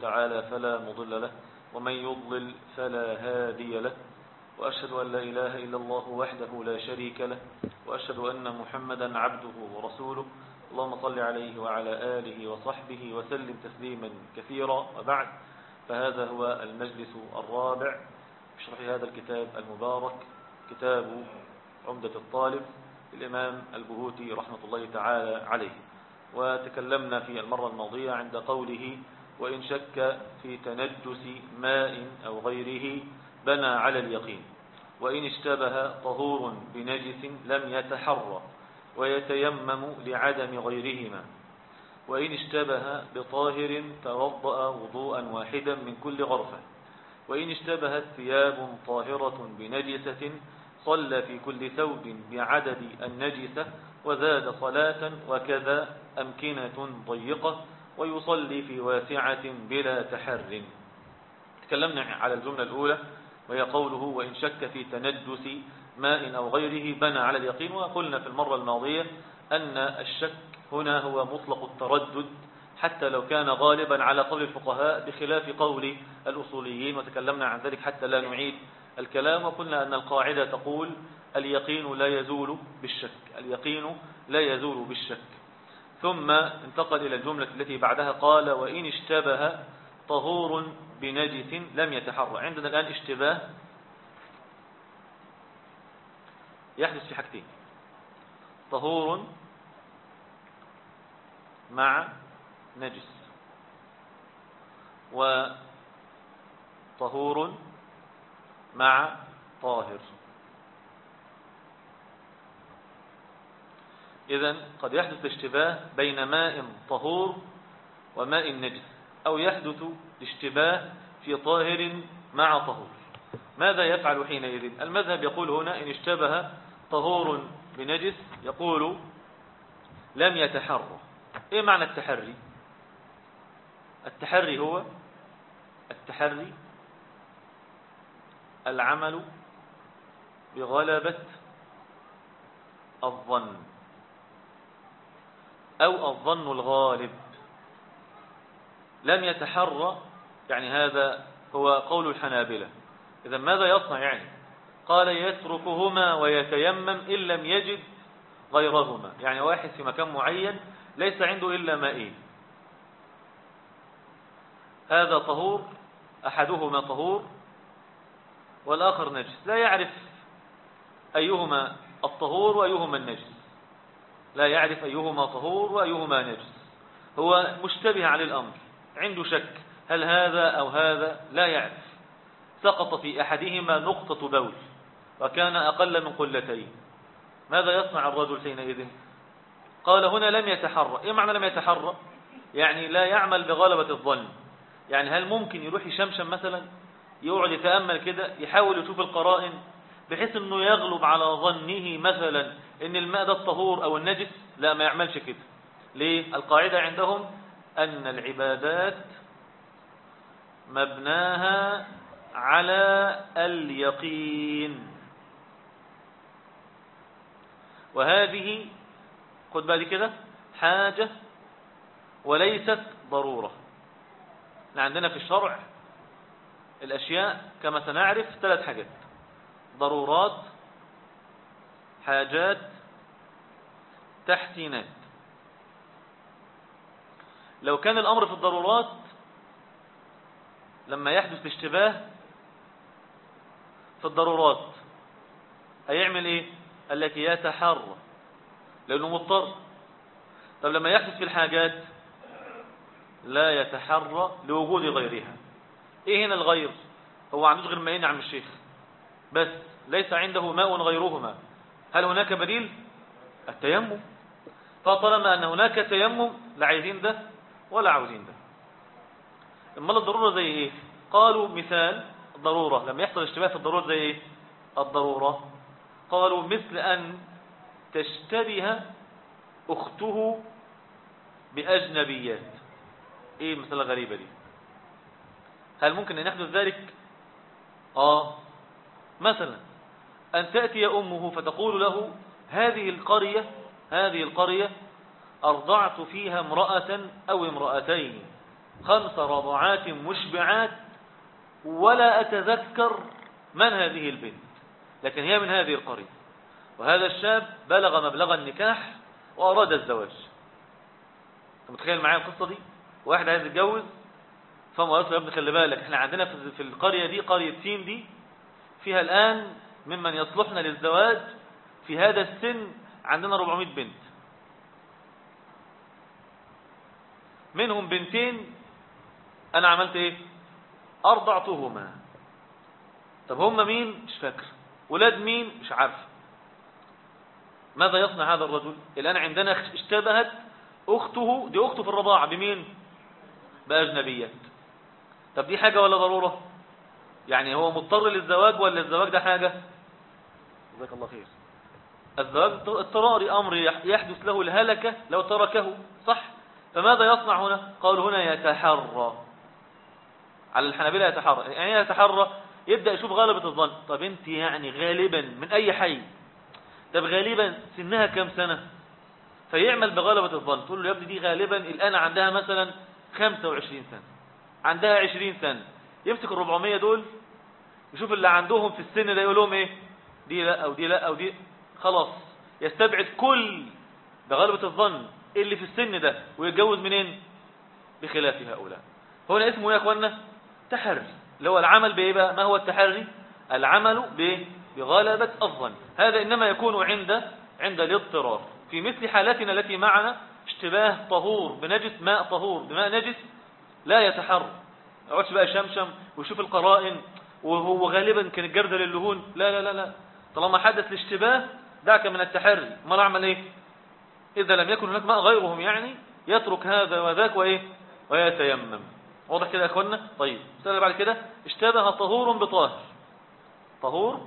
تعالى فلا مضل له ومن يضلل فلا هادي له وأشهد أن لا إله إلا الله وحده لا شريك له وأشهد أن محمدا عبده ورسوله اللهم صل عليه وعلى آله وصحبه وسلم تسليما كثيرا وبعد فهذا هو المجلس الرابع في شرح هذا الكتاب المبارك كتاب عمدة الطالب للإمام البهوتي رحمة الله تعالى عليه وتكلمنا في المرة الماضية عند قوله وإن شك في تنجس ماء أو غيره بنى على اليقين وإن اشتبه طهور بنجس لم يتحرى ويتيمم لعدم غيرهما وإن اشتبه بطاهر توضأ وضوءا واحدا من كل غرفة وإن اشتبهت ثياب طاهرة بنجسة صلى في كل ثوب بعدد النجسة وزاد صلاة وكذا أمكنة ضيقة ويصلي في واسعة بلا تحر تكلمنا على الجملة الأولى وهي قوله وإن شك في تنجس ماء أو غيره بنى على اليقين وقلنا في المرة الماضية أن الشك هنا هو مطلق التردد حتى لو كان غالبا على قول الفقهاء بخلاف قول الأصوليين وتكلمنا عن ذلك حتى لا نعيد الكلام وقلنا أن القاعدة تقول اليقين لا يزول بالشك اليقين لا يزول بالشك ثم انتقل إلى الجملة التي بعدها قال وإن اشتبه طهور بنجس لم يتحرى عندنا الآن اشتباه يحدث في حاجتين طهور مع نجس وطهور مع طاهر إذا قد يحدث اشتباه بين ماء طهور وماء نجس أو يحدث اشتباه في طاهر مع طهور ماذا يفعل حينئذ المذهب يقول هنا إن اشتبه طهور بنجس يقول لم يتحرى ايه معنى التحري التحري هو التحري العمل بغلبة الظن أو الظن الغالب لم يتحرى يعني هذا هو قول الحنابلة إذا ماذا يصنع يعني قال يتركهما ويتيمم إن لم يجد غيرهما يعني واحد في مكان معين ليس عنده إلا مائين هذا طهور أحدهما طهور والآخر نجس لا يعرف أيهما الطهور وأيهما النجس لا يعرف أيهما طهور وأيهما نجس هو مشتبه على الأمر عنده شك هل هذا أو هذا لا يعرف سقط في أحدهما نقطة بول وكان أقل من قلتين ماذا يصنع الرجل حينئذ قال هنا لم يتحرى إيه معنى لم يتحرى يعني لا يعمل بغلبة الظن يعني هل ممكن يروح يشمشم مثلا يقعد يتأمل كده يحاول يشوف القرائن بحيث انه يغلب على ظنه مثلا ان الماء ده الطهور او النجس لا ما يعملش كده ليه القاعدة عندهم ان العبادات مبناها على اليقين وهذه خد بالي كده حاجة وليست ضرورة عندنا في الشرع الأشياء كما سنعرف ثلاث حاجات ضرورات حاجات تحسينات لو كان الأمر في الضرورات لما يحدث اشتباه في الضرورات هيعمل ايه قال لك يتحرى لأنه مضطر طب لما يحدث في الحاجات لا يتحرى لوجود غيرها ايه هنا الغير هو عندوش غير ماءين عم الشيخ بس ليس عنده ماء غيرهما هل هناك بديل التيمم فطالما ان هناك تيمم لا عايزين ده ولا عاوزين ده امال الضروره زي ايه قالوا مثال ضروره لما يحصل اشتباه في الضروره زي ايه الضروره قالوا مثل ان تشتبه اخته باجنبيات ايه المساله الغريبه دي هل ممكن ان يحدث ذلك اه مثلا ان تاتي امه فتقول له هذه القريه هذه القريه ارضعت فيها امراه او امراتين خمس رضعات مشبعات ولا أتذكر من هذه البنت لكن هي من هذه القرية وهذا الشاب بلغ مبلغ النكاح وأراد الزواج أنت متخيل معايا القصة دي واحد عايز يتجوز فما يا ابني خلي بالك احنا عندنا في القرية دي قرية سين دي فيها الآن ممن يصلحنا للزواج في هذا السن عندنا 400 بنت منهم بنتين انا عملت ايه ارضعتهما طب هم مين مش فاكر ولاد مين مش عارف ماذا يصنع هذا الرجل الان عندنا اشتبهت اخته دي اخته في الرضاعه بمين باجنبيات طب دي حاجه ولا ضروره يعني هو مضطر للزواج ولا الزواج ده حاجه جزاك الله خير الزواج اضطراري امر يحدث له الهلكه لو تركه صح فماذا يصنع هنا قال هنا يتحرى على الحنابلة يتحرى يعني يتحرى يبدأ يشوف غالبة الظن طب انت يعني غالبا من اي حي طب غالبا سنها كم سنة فيعمل بغالبة الظن تقول له يا ابني دي غالبا الآن عندها مثلا 25 سنة عندها 20 سنة يمسك ال 400 دول يشوف اللي عندهم في السن ده يقول لهم ايه دي لا او دي لا او دي خلاص يستبعد كل بغالبة الظن اللي في السن ده ويتجوز منين بخلاف هؤلاء هنا اسمه يا اخوانا تحري اللي هو العمل بايه بقى ما هو التحري العمل بغلبة الظن هذا انما يكون عند عند الاضطرار في مثل حالتنا التي معنا اشتباه طهور بنجس ماء طهور بماء نجس لا يتحرى يقعدش بقى شمشم ويشوف القرائن وهو غالبا كان الجردل اللهون لا لا لا لا طالما حدث الاشتباه دعك من التحري ما نعمل ايه إذا لم يكن هناك ماء غيرهم يعني يترك هذا وذاك وإيه ويتيمم واضح كده يا أخوانا طيب سأل بعد كده اشتبه طهور بطاهر طهور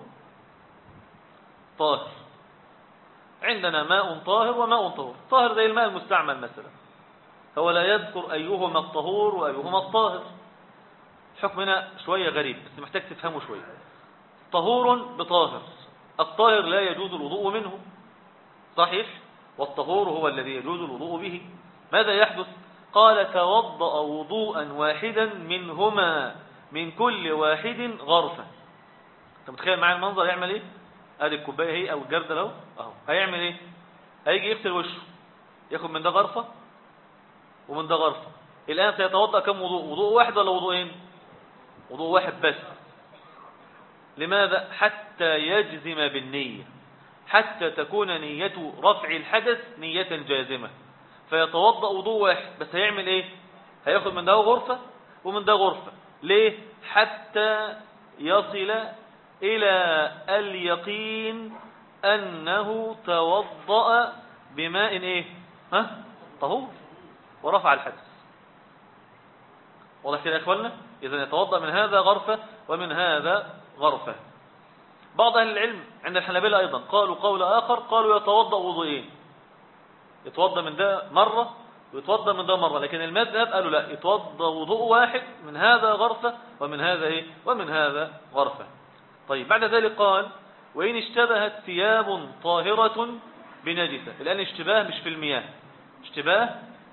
طاهر عندنا ماء طاهر وماء طهور طاهر زي الماء المستعمل مثلا هو لا يذكر أيهما الطهور وأيهما الطاهر حكمنا شوية غريب بس محتاج تفهمه شوية طهور بطاهر الطاهر لا يجوز الوضوء منه صحيح والطهور هو الذي يجوز الوضوء به ماذا يحدث قال توضأ وضوءا واحدا منهما من كل واحد غرفة انت متخيل معايا المنظر يعمل ايه ادي الكوبايه اهي او الجردل اهو اهو هيعمل ايه هيجي يغسل وشه ياخد من ده غرفة ومن ده غرفة الآن سيتوضأ كم وضوء وضوء واحد ولا وضوءين وضوء واحد بس لماذا حتى يجزم بالنية حتى تكون نية رفع الحدث نية جازمة فيتوضأ وضوء واحد بس هيعمل ايه هياخد من ده غرفة ومن ده غرفة ليه حتى يصل إلى اليقين أنه توضأ بماء ايه ها طهور ورفع الحدث واضح كده يا اخوانا اذا يتوضأ من هذا غرفة ومن هذا غرفة بعض أهل العلم عند الحنابلة أيضا قالوا قول آخر قالوا يتوضأ وضوئين يتوضأ من ده مرة ويتوضأ من ده مرة لكن المذهب قالوا لا يتوضأ وضوء واحد من هذا غرفة ومن هذا إيه ومن هذا غرفة طيب بعد ذلك قال وإن اشتبهت ثياب طاهرة بنجسة الآن اشتباه مش في المياه اشتباه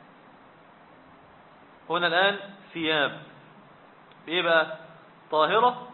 هنا الآن ثياب ايه بقى طاهرة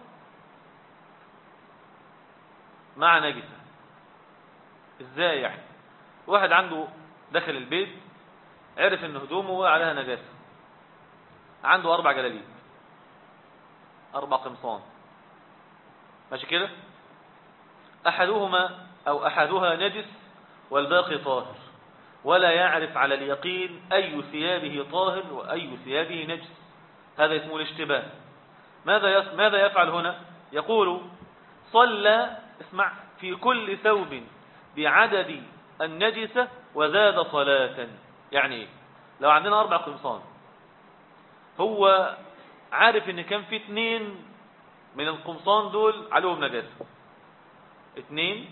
مع نجسة ازاي يعني واحد عنده داخل البيت عرف ان هدومه عليها نجاسة عنده اربع جلاليب اربع قمصان ماشي كده احدهما او احدها نجس والباقي طاهر ولا يعرف على اليقين اي ثيابه طاهر واي ثيابه نجس هذا اسمه الاشتباه ماذا ماذا يفعل هنا يقول صلى اسمع في كل ثوب بعدد النجسة وزاد صلاة يعني ايه لو عندنا اربع قمصان هو عارف ان كان في اتنين من القمصان دول عليهم نجاسة اتنين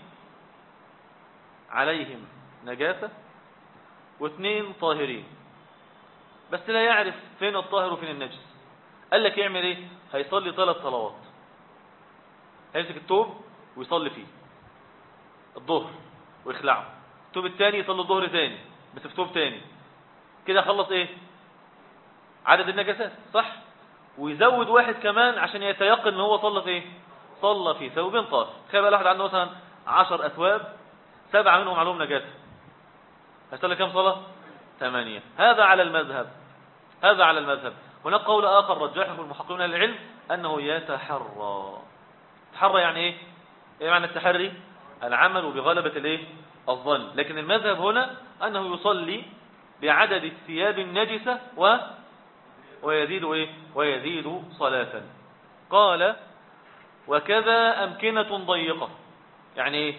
عليهم نجاسة واثنين طاهرين بس لا يعرف فين الطاهر وفين النجس قال لك يعمل ايه هيصلي ثلاث صلوات هيمسك التوب ويصلي فيه الظهر ويخلعه التوب الثاني يصلي الظهر ثاني بس في توب ثاني كده خلص ايه عدد النجاسات صح ويزود واحد كمان عشان يتيقن ان هو صلى في ايه صلى في ثوب طاهر تخيل بقى واحد عنده مثلا 10 اثواب سبعه منهم عليهم نجاسه هيصلي كم صلاه ثمانيه هذا على المذهب هذا على المذهب هناك قول اخر رجحه المحققون العلم انه يتحرى تحرى يعني ايه ايه معنى التحري العمل بغلبه الايه الظن لكن المذهب هنا انه يصلي بعدد الثياب النجسه و ويزيد ايه ويزيد صلاه قال وكذا امكنه ضيقه يعني ايه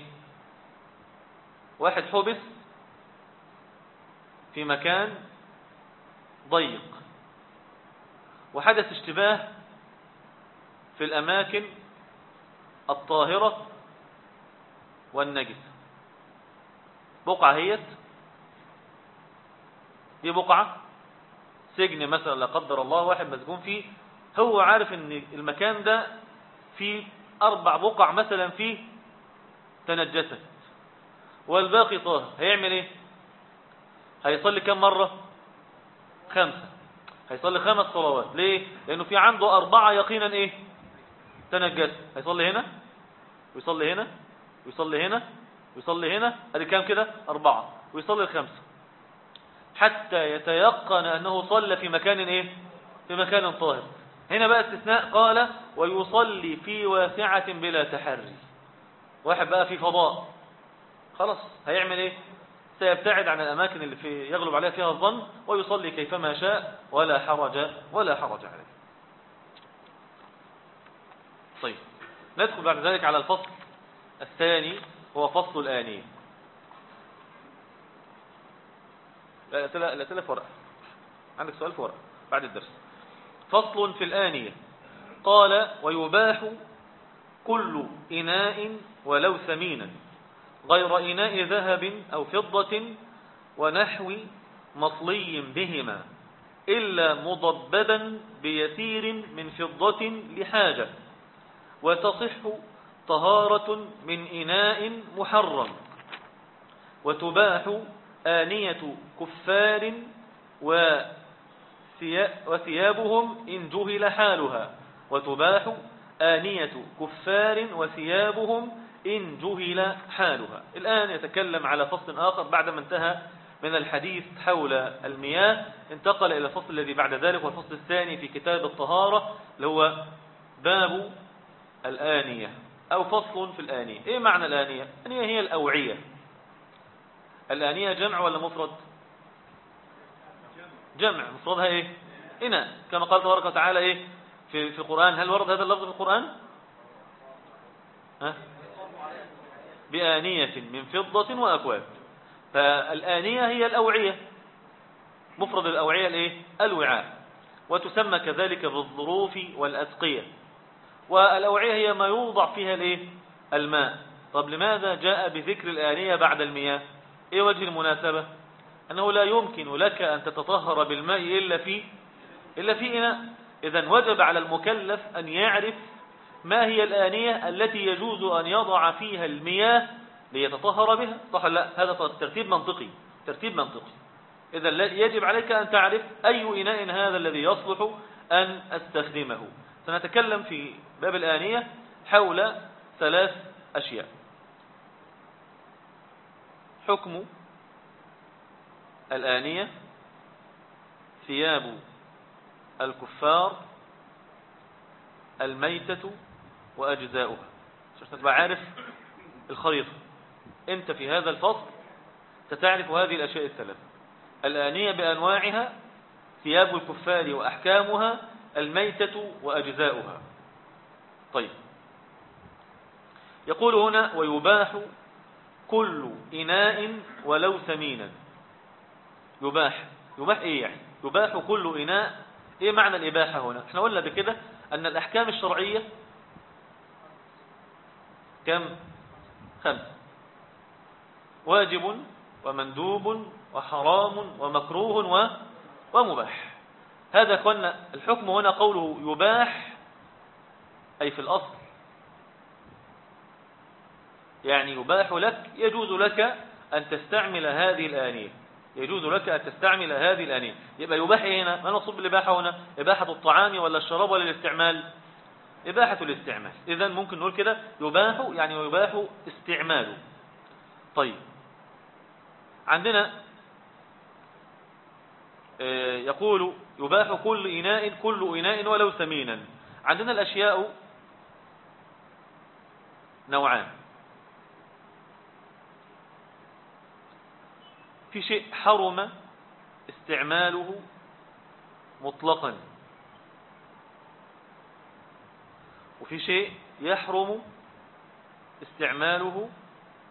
واحد حبس في مكان ضيق وحدث اشتباه في الأماكن الطاهرة والنجسة بقعة هيت دي بقعة سجن مثلا لا قدر الله واحد مسجون فيه هو عارف ان المكان ده فيه اربع بقع مثلا فيه تنجست والباقي طاهر هيعمل ايه هيصلي كم مرة خمسة هيصلي خمس صلوات ليه لانه في عنده اربعة يقينا ايه تنجس هيصلي هنا ويصلي هنا ويصلي هنا ويصلي هنا ادي كام كده اربعة ويصلي الخمسة حتى يتيقن انه صلى في مكان ايه في مكان طاهر هنا بقى استثناء قال ويصلي في واسعة بلا تحري واحد بقى في فضاء خلاص هيعمل ايه سيبتعد عن الأماكن اللي في يغلب عليها فيها الظن ويصلي كيفما شاء ولا حرج ولا حرج عليه طيب ندخل بعد ذلك على الفصل الثاني هو فصل الآنية لا لا لا تلف ورقة عندك سؤال في ورقة بعد الدرس فصل في الآنية قال ويباح كل إناء ولو ثمينا غير إناء ذهب أو فضة ونحو مطلي بهما إلا مضببا بيسير من فضة لحاجة وتصح طهارة من إناء محرم وتباح آنية كفار وثيابهم إن جهل حالها وتباح آنية كفار وثيابهم إن جهل حالها الآن يتكلم على فصل آخر بعدما انتهى من الحديث حول المياه انتقل إلى الفصل الذي بعد ذلك والفصل الثاني في كتاب الطهارة اللي هو باب الآنية أو فصل في الآنية إيه معنى الآنية؟ الآنية هي الأوعية الآنية جمع ولا مفرد؟ جمع مفردها إيه؟ إناء كما قال تبارك وتعالى إيه؟ في في القرآن هل ورد هذا اللفظ في القرآن؟ ها؟ بآنية من فضة وأكواب فالآنية هي الأوعية مفرد الأوعية الإيه؟ الوعاء وتسمى كذلك بالظروف والأسقية والأوعية هي ما يوضع فيها الإيه؟ الماء طب لماذا جاء بذكر الآنية بعد المياه إيه وجه المناسبة أنه لا يمكن لك أن تتطهر بالماء إلا في إلا في إناء إذا وجب على المكلف أن يعرف ما هي الآنية التي يجوز أن يضع فيها المياه ليتطهر بها صح لا هذا ترتيب منطقي ترتيب منطقي إذا يجب عليك أن تعرف أي إناء هذا الذي يصلح أن أستخدمه سنتكلم في باب الآنية حول ثلاث أشياء حكم الآنية ثياب الكفار الميتة وأجزاؤها عشان تبقى عارف الخريطة أنت في هذا الفصل ستعرف هذه الأشياء الثلاثة الآنية بأنواعها ثياب الكفار وأحكامها الميتة وأجزاؤها طيب يقول هنا ويباح كل إناء ولو ثمينا يباح يباح إيه يعني يباح كل إناء إيه معنى الإباحة هنا احنا قلنا بكده أن الأحكام الشرعية كم خمسة واجب ومندوب وحرام ومكروه و... ومباح هذا قلنا الحكم هنا قوله يباح أي في الأصل يعني يباح لك يجوز لك أن تستعمل هذه الآنية يجوز لك أن تستعمل هذه الأنية يبقى يباح إيه هنا ما المقصود بالإباحة هنا إباحة الطعام ولا الشراب ولا الاستعمال إباحة الاستعمال إذا ممكن نقول كده يباح يعني يباح استعماله طيب عندنا آه، يقول يباح كل إناء كل إناء ولو ثمينا عندنا الأشياء نوعان في شيء حرم استعماله مطلقا وفي شيء يحرم استعماله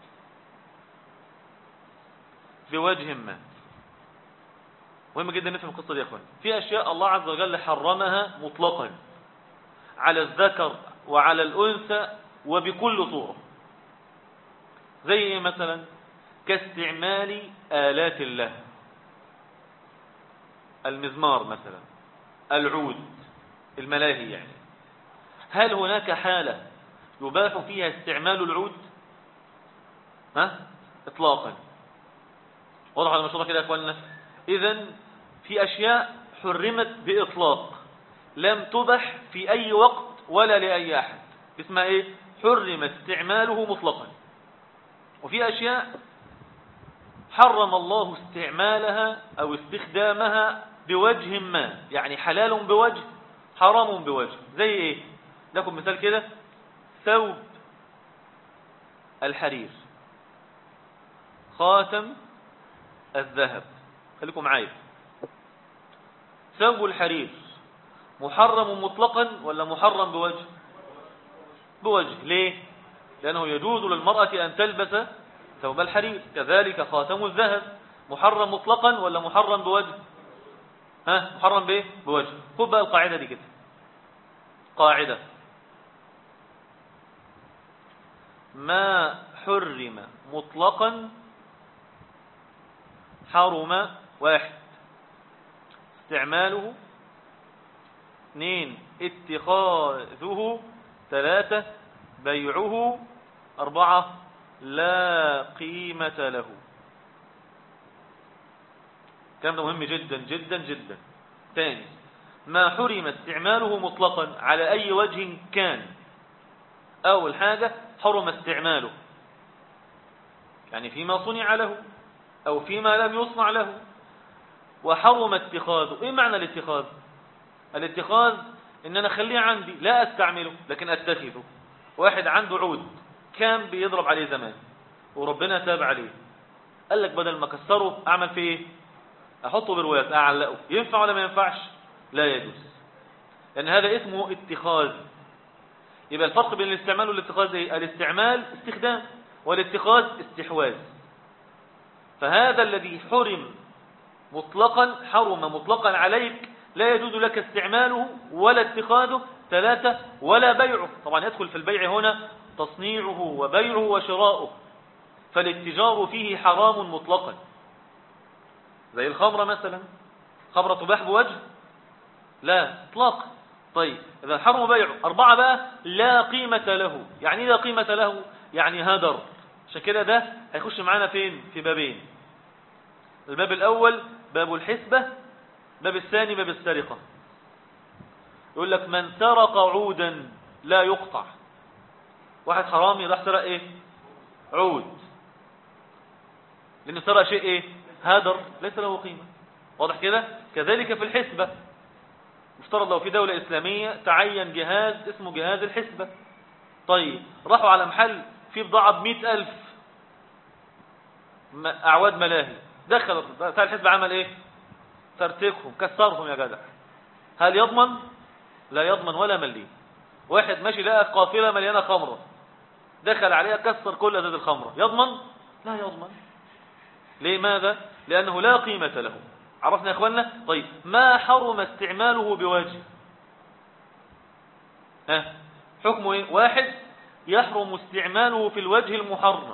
بوجه ما مهم جدا نفهم القصة دي يا اخوان في اشياء الله عز وجل حرمها مطلقا على الذكر وعلى الانثى وبكل صورة زي ايه مثلا كاستعمال آلات الله المزمار مثلا العود الملاهي يعني هل هناك حالة يباح فيها استعمال العود ها اطلاقا واضح على المشروع كده يا اخواننا اذا في اشياء حرمت باطلاق لم تبح في اي وقت ولا لاي احد اسمها ايه حرم استعماله مطلقا وفي اشياء حرم الله استعمالها او استخدامها بوجه ما يعني حلال بوجه حرام بوجه زي ايه لكم مثال كده ثوب الحرير خاتم الذهب خليكم معايا ثوب الحرير محرم مطلقا ولا محرم بوجه بوجه ليه لأنه يجوز للمرأة أن تلبس ثوب الحرير كذلك خاتم الذهب محرم مطلقا ولا محرم بوجه ها محرم بايه بوجه خد بقى القاعدة دي كده قاعدة ما حرم مطلقا حرم واحد استعماله اثنين اتخاذه ثلاثة بيعه أربعة لا قيمة له كلام ده مهم جدا جدا جدا ثاني ما حرم استعماله مطلقا على أي وجه كان أول حاجة حرم استعماله يعني فيما صنع له أو فيما لم يصنع له وحرم اتخاذه إيه معنى الاتخاذ الاتخاذ إن أنا أخليه عندي لا أستعمله لكن أتخذه واحد عنده عود كان بيضرب عليه زمان وربنا تاب عليه قال لك بدل ما كسره أعمل فيه إيه أحطه بروايات أعلقه ينفع ولا ما ينفعش لا يجوز لأن هذا اسمه اتخاذ يبقى الفرق بين الاستعمال والاتخاذ ايه الاستعمال استخدام والاتخاذ استحواذ فهذا الذي حرم مطلقا حرم مطلقا عليك لا يجوز لك استعماله ولا اتخاذه ثلاثة ولا بيعه طبعا يدخل في البيع هنا تصنيعه وبيعه وشراؤه فالاتجار فيه حرام مطلقا زي الخمرة مثلا خمرة تباح بوجه لا اطلاقا طيب إذا حرم بيعه أربعة بقى لا قيمة له يعني لا قيمة له يعني هدر عشان كده ده هيخش معانا فين في بابين الباب الأول باب الحسبة باب الثاني باب السرقة يقول لك من سرق عودا لا يقطع واحد حرامي راح سرق ايه عود لانه سرق شيء ايه هدر ليس له قيمة واضح كده كذلك في الحسبة مفترض لو في دولة إسلامية تعين جهاز اسمه جهاز الحسبة طيب راحوا على محل فيه بضاعة بمئة ألف أعواد ملاهي دخلوا بتاع الحسبة عمل إيه ترتكهم كسرهم يا جدع هل يضمن لا يضمن ولا ملي واحد ماشي لقى قافلة مليانة خمرة دخل عليها كسر كل أزاز الخمرة يضمن لا يضمن لماذا لأنه لا قيمة له عرفنا يا اخوانا طيب ما حرم استعماله بوجه ها حكمه ايه واحد يحرم استعماله في الوجه المحرم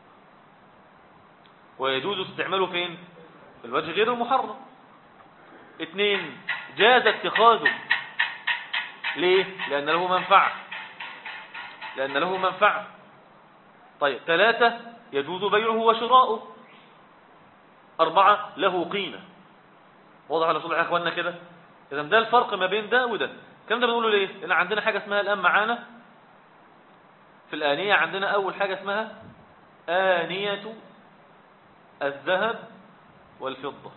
ويجوز استعماله فين في الوجه غير المحرم اثنين جاز اتخاذه ليه لأن له منفعة لأن له منفعة طيب ثلاثة يجوز بيعه وشراؤه أربعة له قيمة واضح على صلح يا أخواننا كده إذا ده الفرق ما بين ده وده الكلام ده بنقوله ليه لأن عندنا حاجة اسمها الآن معانا في الآنية عندنا أول حاجة اسمها آنية الذهب والفضة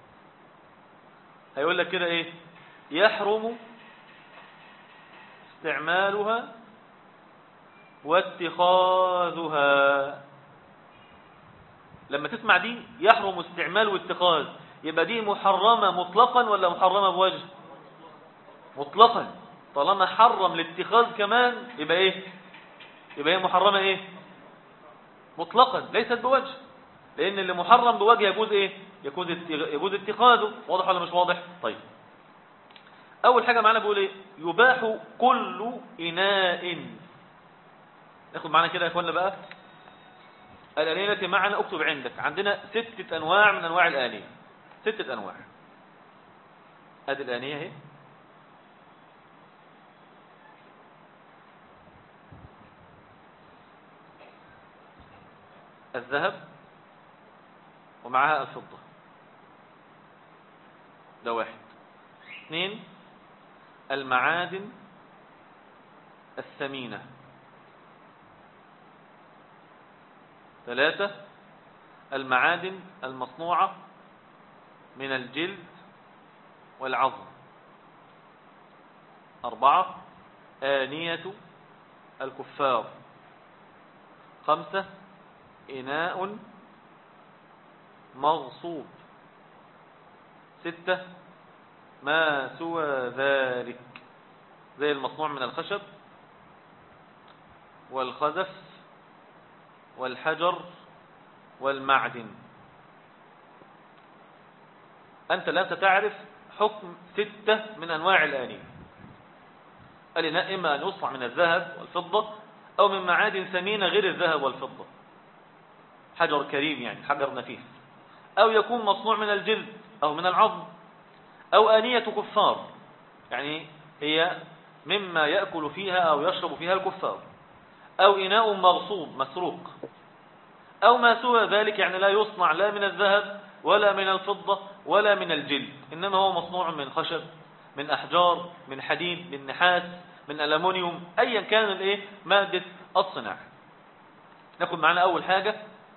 هيقول لك كده ايه يحرم استعمالها واتخاذها لما تسمع دي يحرم استعمال واتخاذ يبقى دي محرمة مطلقا ولا محرمة بوجه مطلقا طالما حرم الاتخاذ كمان يبقى ايه يبقى هي محرمة ايه مطلقا ليست بوجه لان اللي محرم بوجه يجوز ايه يجوز يجوز اتخاذه واضح ولا مش واضح طيب اول حاجة معنا بيقول ايه يباح كل اناء ناخد معنا كده يا اخوانا بقى الآنية التي معنا اكتب عندك عندنا ستة انواع من انواع الآنية ستة انواع ادي الآنية اهي الذهب ومعها الفضة ده واحد اثنين المعادن الثمينة ثلاثة المعادن المصنوعة من الجلد والعظم أربعة آنية الكفار خمسة إناء مغصوب ستة ما سوى ذلك زي المصنوع من الخشب والخزف والحجر والمعدن أنت لا تعرف حكم ستة من أنواع الآنية الإناء إما أن يصنع من الذهب والفضة أو من معادن ثمينة غير الذهب والفضة حجر كريم يعني حجر نفيس أو يكون مصنوع من الجلد أو من العظم أو آنية كفار يعني هي مما يأكل فيها أو يشرب فيها الكفار أو إناء مغصوب مسروق أو ما سوى ذلك يعني لا يصنع لا من الذهب ولا من الفضة ولا من الجلد إنما هو مصنوع من خشب من أحجار من حديد من نحاس من ألمونيوم أيا كان الإيه مادة الصناعة ناخد معنا أول حاجة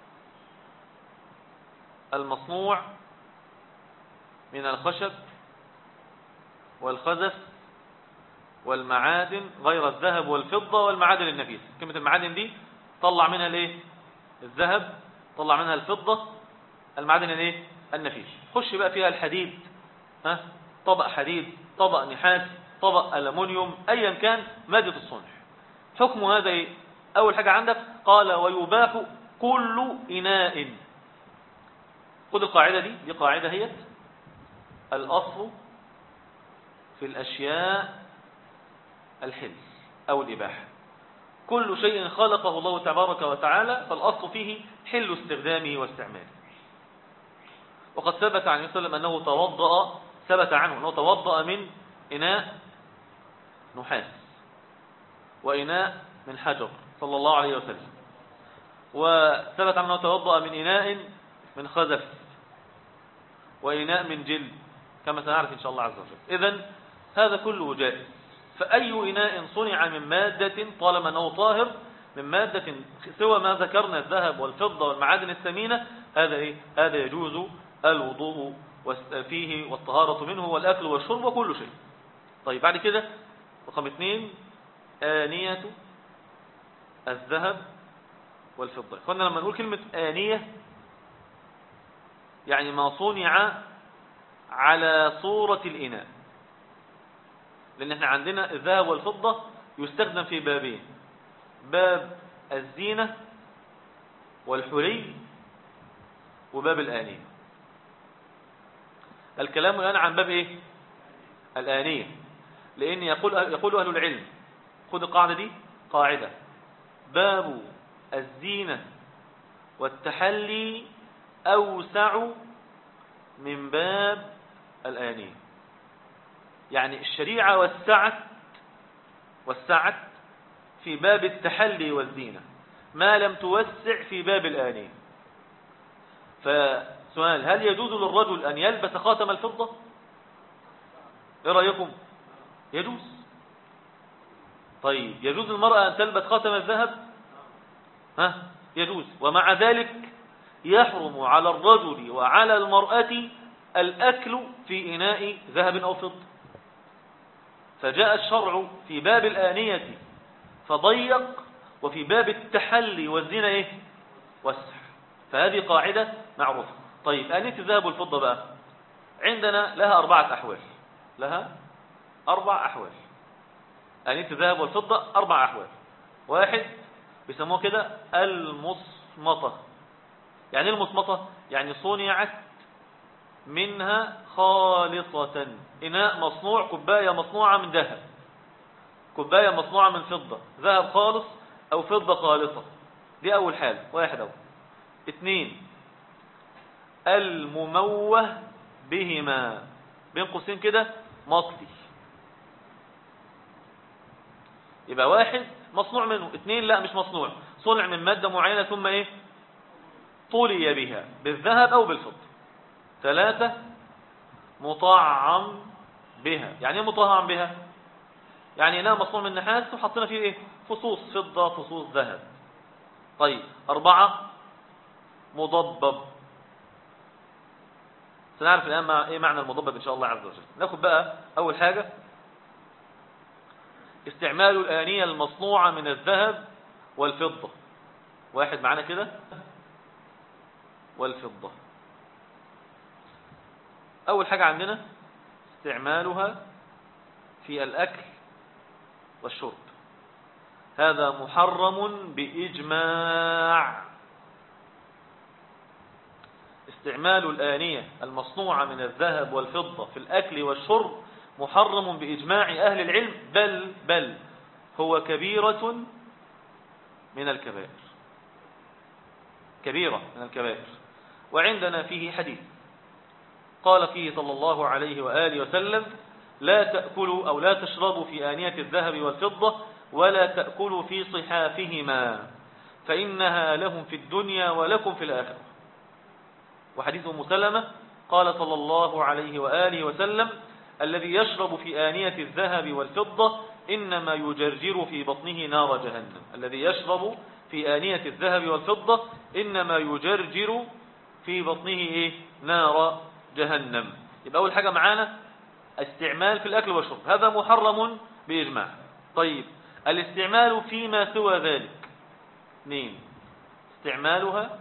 المصنوع من الخشب والخزف والمعادن غير الذهب والفضة والمعادن النفيسة كلمة المعادن دي طلع منها الايه الذهب طلع منها الفضة المعادن الايه النفيسة خش بقى فيها الحديد ها طبق حديد طبق نحاس طبق ألمونيوم أيا كان مادة الصنع حكم هذا ايه أول حاجة عندك قال ويباح كل إناء خد القاعدة دي دي قاعدة هي الأصل في الأشياء الحل أو الإباحة كل شيء خلقه الله تبارك وتعالى فالأصل فيه حل استخدامه واستعماله وقد ثبت عن وسلم أنه توضأ ثبت عنه أنه توضأ من إناء نحاس وإناء من حجر صلى الله عليه وسلم وثبت عنه أنه توضأ من إناء من خزف وإناء من جلد كما سنعرف إن شاء الله عز وجل إذن هذا كله جائز فأي إناء صنع من مادة طالما أنه طاهر من مادة سوى ما ذكرنا الذهب والفضة والمعادن الثمينة هذا إيه؟ هذا يجوز الوضوء فيه والطهارة منه والأكل والشرب وكل شيء طيب بعد كده رقم اثنين آنية الذهب والفضة قلنا لما نقول كلمة آنية يعني ما صنع على صورة الإناء لأن احنا عندنا الذهب والفضة يستخدم في بابين باب الزينة والحلي وباب الآنية الكلام الآن عن باب إيه الآنية لأن يقول يقول أهل العلم خذ القاعدة دي قاعدة باب الزينة والتحلي أوسع من باب الآنية يعني الشريعة وسعت وسعت في باب التحلي والزينة ما لم توسع في باب الآنية سؤال هل يجوز للرجل أن يلبس خاتم الفضة ايه رأيكم يجوز طيب يجوز للمرأة أن تلبس خاتم الذهب ها يجوز ومع ذلك يحرم على الرجل وعلى المرأة الأكل في إناء ذهب أو فضة فجاء الشرع في باب الآنية فضيق وفي باب التحلي والزنا إيه وسع فهذه قاعدة معروفة طيب آنية الذهب والفضة بقى عندنا لها أربعة أحوال لها أربع أحوال آنية الذهب والفضة أربع أحوال واحد بيسموها كده المصمطة يعني المصمطة يعني صنعت منها خالصة إناء مصنوع كوباية مصنوعة من ذهب كوباية مصنوعة من فضة ذهب خالص أو فضة خالصة دي أول حال واحد أول اثنين المموه بهما بين قوسين كده مطلي يبقى واحد مصنوع منه اثنين لا مش مصنوع صنع من مادة معينة ثم ايه طولي بها بالذهب او بالفضة ثلاثة مطعم بها يعني ايه مطعم بها يعني انها مصنوع من نحاس وحطينا فيه ايه فصوص فضة فصوص ذهب طيب اربعة مضبب سنعرف الآن ايه معنى المضبب إن شاء الله عز وجل ناخد بقى أول حاجة استعمال الآنية المصنوعة من الذهب والفضة واحد معانا كده والفضة أول حاجة عندنا استعمالها في الأكل والشرب هذا محرم بإجماع استعمال الآنية المصنوعة من الذهب والفضة في الأكل والشرب محرم بإجماع أهل العلم بل بل هو كبيرة من الكبائر كبيرة من الكبائر وعندنا فيه حديث قال فيه صلى الله عليه وآله وسلم لا تأكلوا أو لا تشربوا في آنية الذهب والفضة ولا تأكلوا في صحافهما فإنها لهم في الدنيا ولكم في الآخرة وحديث أم سلمة قال صلى الله عليه وآله وسلم الذي يشرب في آنية الذهب والفضة إنما يجرجر في بطنه نار جهنم الذي يشرب في آنية الذهب والفضة إنما يجرجر في بطنه إيه؟ نار جهنم يبقى أول حاجة معانا استعمال في الأكل والشرب هذا محرم بإجماع طيب الاستعمال فيما سوى ذلك اثنين استعمالها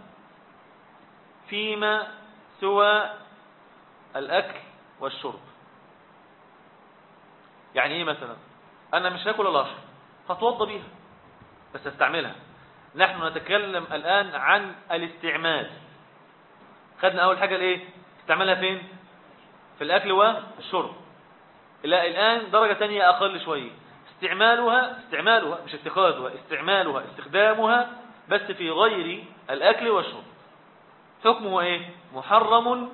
فيما سوى الأكل والشرب يعني ايه مثلا انا مش هاكل ولا اشرب هتوضى بيها بس استعملها نحن نتكلم الآن عن الاستعمال خدنا أول حاجة الايه استعملها فين في الأكل والشرب لا الآن درجة تانية أقل شوية استعمالها استعمالها مش اتخاذها استعمالها استخدامها بس في غير الأكل والشرب حكمه ايه محرم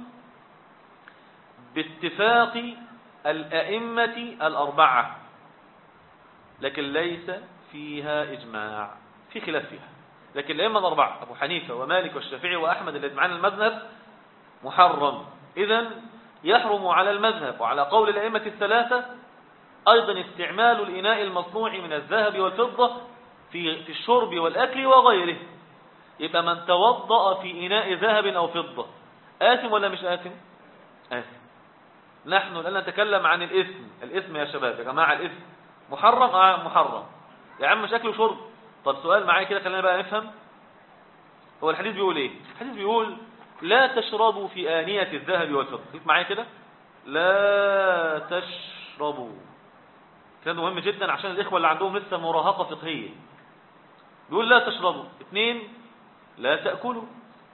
باتفاق الأئمة الأربعة لكن ليس فيها إجماع في خلاف فيها لكن الأئمة الأربعة أبو حنيفة ومالك والشافعي وأحمد الذي معنا المذهب محرم إذا يحرم على المذهب وعلى قول الأئمة الثلاثة أيضا استعمال الإناء المصنوع من الذهب والفضة في في الشرب والأكل وغيره يبقى من توضأ في إناء ذهب أو فضة آثم ولا مش آثم آثم نحن الآن نتكلم عن الإثم الإثم يا شباب يا جماعة الإثم محرم آه محرم يا عم شكله وشرب طب سؤال معايا كده خلينا بقى نفهم هو الحديث بيقول ايه الحديث بيقول لا تشربوا في آنية الذهب والفضة خليك معايا كده لا تشربوا كان مهم جدا عشان الإخوة اللي عندهم لسه مراهقة فقهية بيقول لا تشربوا اثنين لا تأكلوا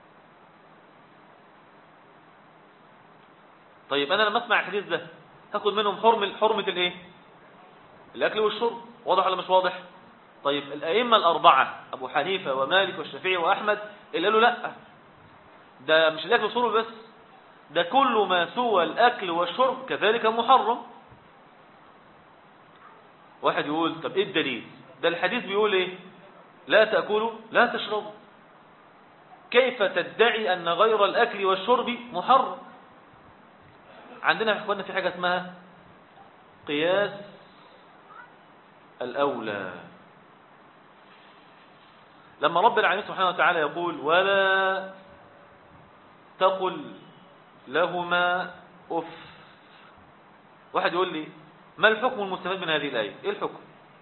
طيب أنا لما أسمع الحديث ده هاخد منهم حرم حرمة الإيه الأكل والشرب واضح ولا مش واضح طيب الأئمة الأربعة أبو حنيفة ومالك والشافعي وأحمد اللي قالوا لا ده مش الأكل والشرب بس ده كل ما سوى الأكل والشرب كذلك محرم واحد يقول طب إيه الدليل ده الحديث بيقول إيه لا تأكلوا لا تشربوا كيف تدعي أن غير الأكل والشرب محرم عندنا في إخواننا في حاجة اسمها قياس الأولى لما رب العالمين سبحانه وتعالى يقول ولا تقل لهما أف واحد يقول لي ما الحكم المستفاد من هذه الآية إيه الحكم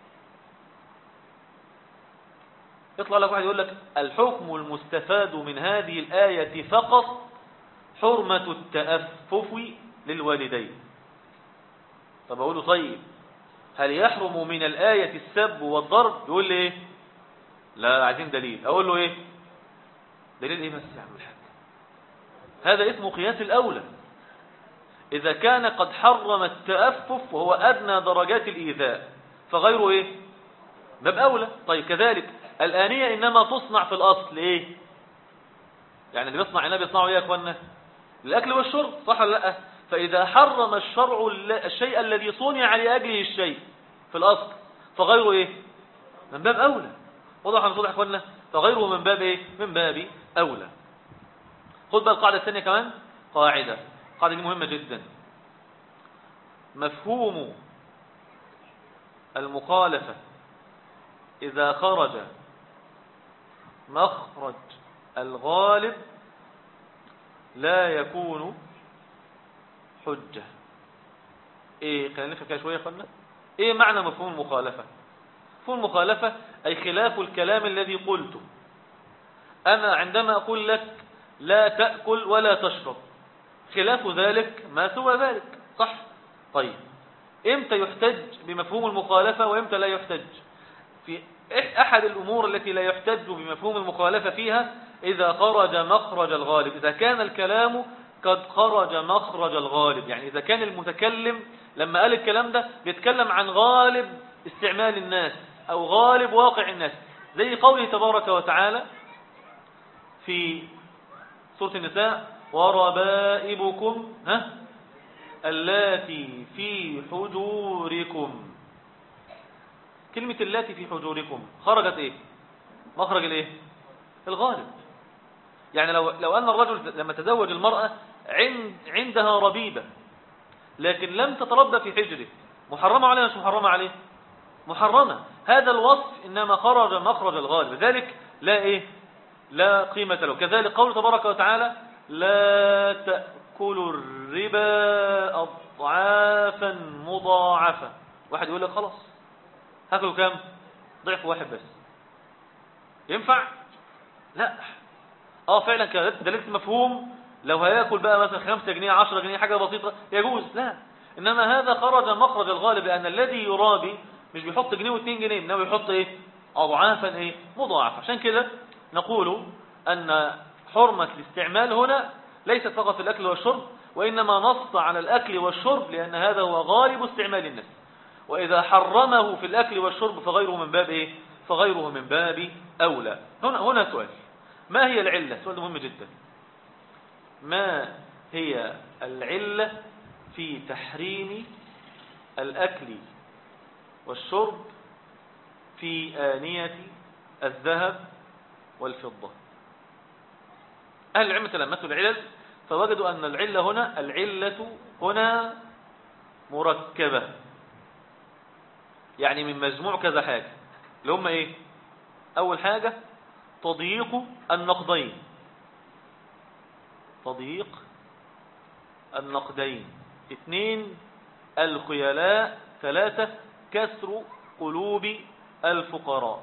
يطلع لك واحد يقول لك الحكم المستفاد من هذه الآية فقط حرمة التأفف للوالدين طب أقول له طيب هل يحرم من الآية السب والضرب يقول لي إيه لا عايزين دليل أقول له إيه دليل إيه بس يا عم الحاج هذا اسمه قياس الأولى إذا كان قد حرم التأفف وهو أدنى درجات الإيذاء فغيره إيه باب أولى طيب كذلك الآنية إنما تصنع في الأصل إيه يعني اللي بيصنع هنا بيصنعوا إيه يا أخوانا الأكل والشرب صح ولا لا فإذا حرم الشرع الشيء الذي صنع لأجله الشيء في الأصل فغيره إيه من باب أولى وضح عن صدح أخوانا فغيره من باب إيه من باب أولى خد بقى القاعدة الثانية كمان قاعدة القاعدة دي مهمة جدا مفهوم المخالفة إذا خرج مخرج الغالب لا يكون حجة ايه خلينا نفهم كده شوية يا اخوانا ايه معنى مفهوم المخالفة مفهوم المخالفة اي خلاف الكلام الذي قلته انا عندما اقول لك لا تأكل ولا تشرب خلاف ذلك ما سوى ذلك صح طيب امتى يحتج بمفهوم المخالفة وامتى لا يحتج في أحد الأمور التي لا يحتج بمفهوم المخالفة فيها إذا خرج مخرج الغالب إذا كان الكلام قد خرج مخرج الغالب يعني إذا كان المتكلم لما قال الكلام ده بيتكلم عن غالب استعمال الناس أو غالب واقع الناس زي قوله تبارك وتعالى في سورة النساء وربائبكم ها اللاتي في حجوركم كلمة اللاتي في حجوركم خرجت ايه مخرج الايه الغالب يعني لو, لو أن الرجل لما تزوج المرأة عند عندها ربيبة لكن لم تتربى في حجره محرمة عليه مش محرمة عليه محرمة هذا الوصف إنما خرج مخرج الغالب ذلك لا إيه لا قيمة له كذلك قول تبارك وتعالى لا تأكلوا الربا أضعافا مضاعفة واحد يقول لك خلاص هاكلوا كام ضعف واحد بس ينفع لا اه فعلا دليل مفهوم لو هياكل بقى مثلا 5 جنيه 10 جنيه حاجة بسيطة يجوز لا انما هذا خرج مخرج الغالب لان الذي يرابي مش بيحط جنيه و2 جنيه انما بيحط ايه اضعافا ايه مضاعفة عشان كده نقول ان حرمة الاستعمال هنا ليست فقط في الاكل والشرب وانما نص على الاكل والشرب لان هذا هو غالب استعمال الناس واذا حرمه في الاكل والشرب فغيره من باب ايه فغيره من باب اولى هنا هنا سؤال ما هي العلة سؤال مهم جدا ما هي العلة في تحريم الأكل والشرب في آنية الذهب والفضة أهل العلم تلمسوا العلل فوجدوا أن العلة هنا العلة هنا مركبة يعني من مجموع كذا حاجة اللي هم ايه اول حاجة تضييق النقدين تضييق النقدين اثنين الخيلاء ثلاثة كسر قلوب الفقراء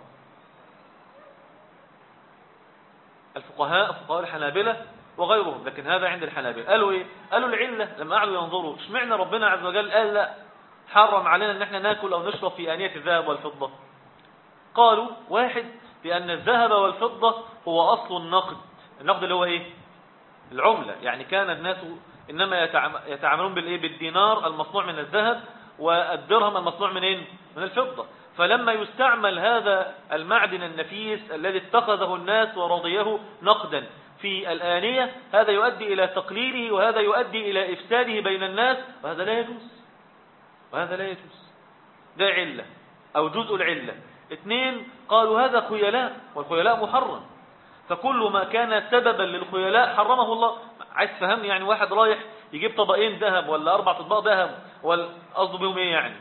الفقهاء فقهاء الحنابلة وغيرهم لكن هذا عند الحنابلة قالوا ايه قالوا العلة لما قعدوا ينظروا اشمعنى ربنا عز وجل قال لا حرم علينا ان احنا ناكل او نشرب في آنية الذهب والفضة قالوا واحد بأن الذهب والفضة هو أصل النقد النقد اللي هو إيه العملة يعني كان الناس إنما يتعاملون بالإيه بالدينار المصنوع من الذهب والدرهم المصنوع من إيه من الفضة فلما يستعمل هذا المعدن النفيس الذي اتخذه الناس ورضيه نقدا في الآنية هذا يؤدي إلى تقليله وهذا يؤدي إلى إفساده بين الناس وهذا لا يجوز وهذا لا يجوز ده علة أو جزء العلة اثنين قالوا هذا خيلاء والخيلاء محرم فكل ما كان سببا للخيلاء حرمه الله عايز تفهمني يعني واحد رايح يجيب طبقين ذهب ولا اربع اطباق ذهب ولا قصده بيهم ايه يعني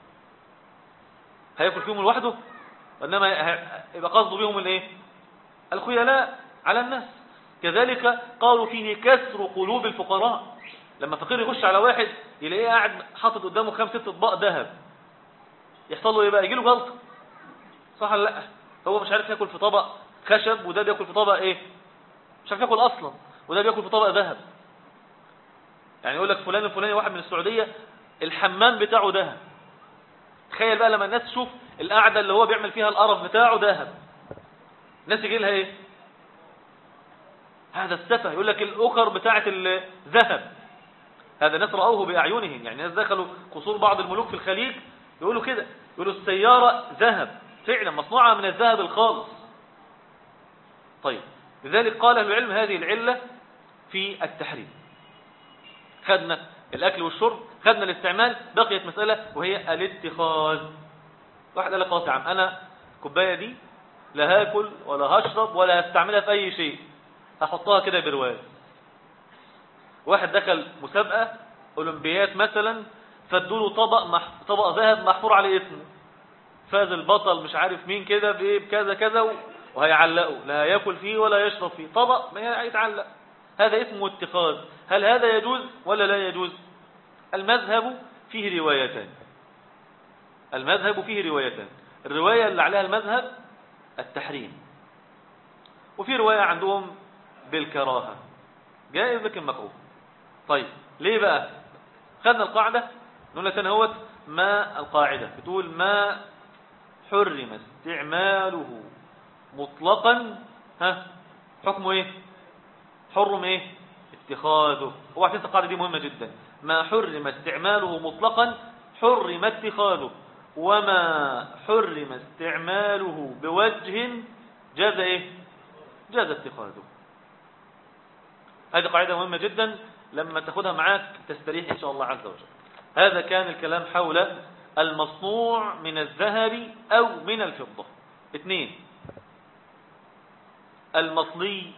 هياكل فيهم لوحده انما يبقى قصده بيهم الايه الخيلاء على الناس كذلك قالوا فيه كسر قلوب الفقراء لما فقير يخش على واحد يلاقيه قاعد حاطط قدامه خمس ست اطباق ذهب يحصل له ايه بقى يجي له جلطه صح ولا لا هو مش عارف ياكل في طبق خشب وده بياكل في طبق ايه مش عارف ياكل اصلا وده بياكل في طبق ذهب يعني يقول لك فلان الفلاني واحد من السعوديه الحمام بتاعه ذهب تخيل بقى لما الناس تشوف القعده اللي هو بيعمل فيها القرف بتاعه ذهب الناس يجي لها ايه هذا السفه يقول لك الاخر بتاعه الذهب هذا ناس رأوه بأعينهم يعني ناس دخلوا قصور بعض الملوك في الخليج يقولوا كده يقولوا السيارة ذهب فعلا مصنوعة من الذهب الخالص طيب لذلك قال أهل العلم هذه العلة في التحريم خدنا الأكل والشرب خدنا الاستعمال بقيت مسألة وهي الاتخاذ واحد قال لك خلاص يا عم أنا الكوباية دي لا هاكل ولا هشرب ولا هستعملها في أي شيء هحطها كده برواز واحد دخل مسابقة أولمبيات مثلا فادوله طبق مح... طبق ذهب محفور عليه اسمه فاز البطل مش عارف مين كده بايه بكذا كذا وهيعلقه لا ياكل فيه ولا يشرب فيه طبق ما هيتعلق هذا اسمه اتخاذ هل هذا يجوز ولا لا يجوز المذهب فيه روايتان المذهب فيه روايتان الرواية اللي عليها المذهب التحريم وفي رواية عندهم بالكراهة جائز لكن مكروه طيب ليه بقى خدنا القاعدة نقول لك انا هوت ما القاعدة بتقول ما حرم استعماله مطلقا ها حكمه ايه حرم ايه اتخاذه هو عشان القاعدة دي مهمة جدا ما حرم استعماله مطلقا حرم اتخاذه وما حرم استعماله بوجه جاز ايه جاز اتخاذه هذه قاعدة مهمة جدا لما تاخدها معاك تستريح إن شاء الله عز وجل هذا كان الكلام حول المصنوع من الذهب أو من الفضة اثنين المصلي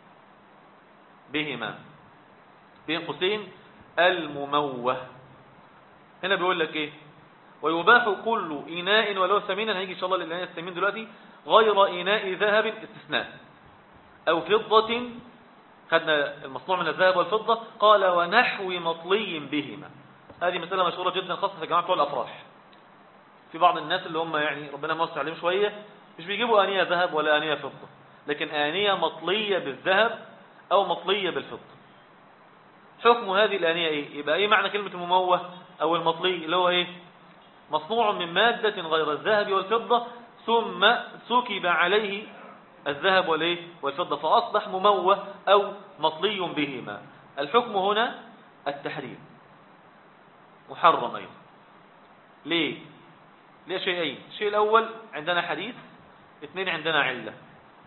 بهما بين قوسين المموه هنا بيقول لك ايه ويباح كل إناء ولو ثمينا هيجي إن شاء الله للإناء الثمين دلوقتي غير إناء ذهب استثناء أو فضة خدنا المصنوع من الذهب والفضة قال ونحو مطلي بهما هذه مسألة مشهورة جدا خاصة في جماعة بتوع الأفراح في بعض الناس اللي هم يعني ربنا موسع عليهم شوية مش بيجيبوا آنية ذهب ولا آنية فضة لكن آنية مطلية بالذهب أو مطلية بالفضة حكم هذه الآنية إيه؟ يبقى إيه معنى كلمة المموه أو المطلي اللي هو إيه مصنوع من مادة غير الذهب والفضة ثم سكب عليه الذهب والايه والفضة فأصبح مموه أو مطلي بهما الحكم هنا التحريم محرم أيضا ليه ليه شيئين الشيء الأول عندنا حديث اثنين عندنا علة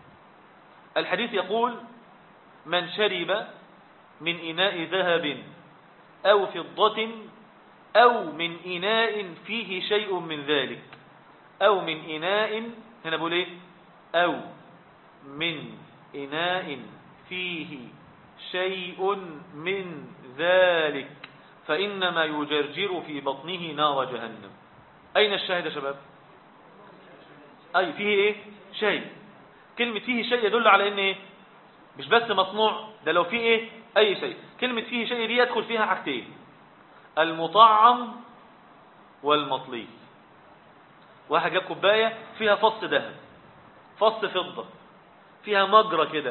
الحديث يقول من شرب من إناء ذهب أو فضة أو من إناء فيه شيء من ذلك أو من إناء هنا بقول إيه أو من إناء فيه شيء من ذلك فإنما يجرجر في بطنه نار جهنم أين الشاهد يا شباب أي فيه إيه شيء كلمة فيه شيء يدل على إن إيه مش بس مصنوع ده لو فيه إيه أي شيء كلمة فيه شيء دي يدخل فيها حاجتين المطعم والمطلي واحد جاب كوباية فيها فص ذهب فص فضة فيها مجرى كده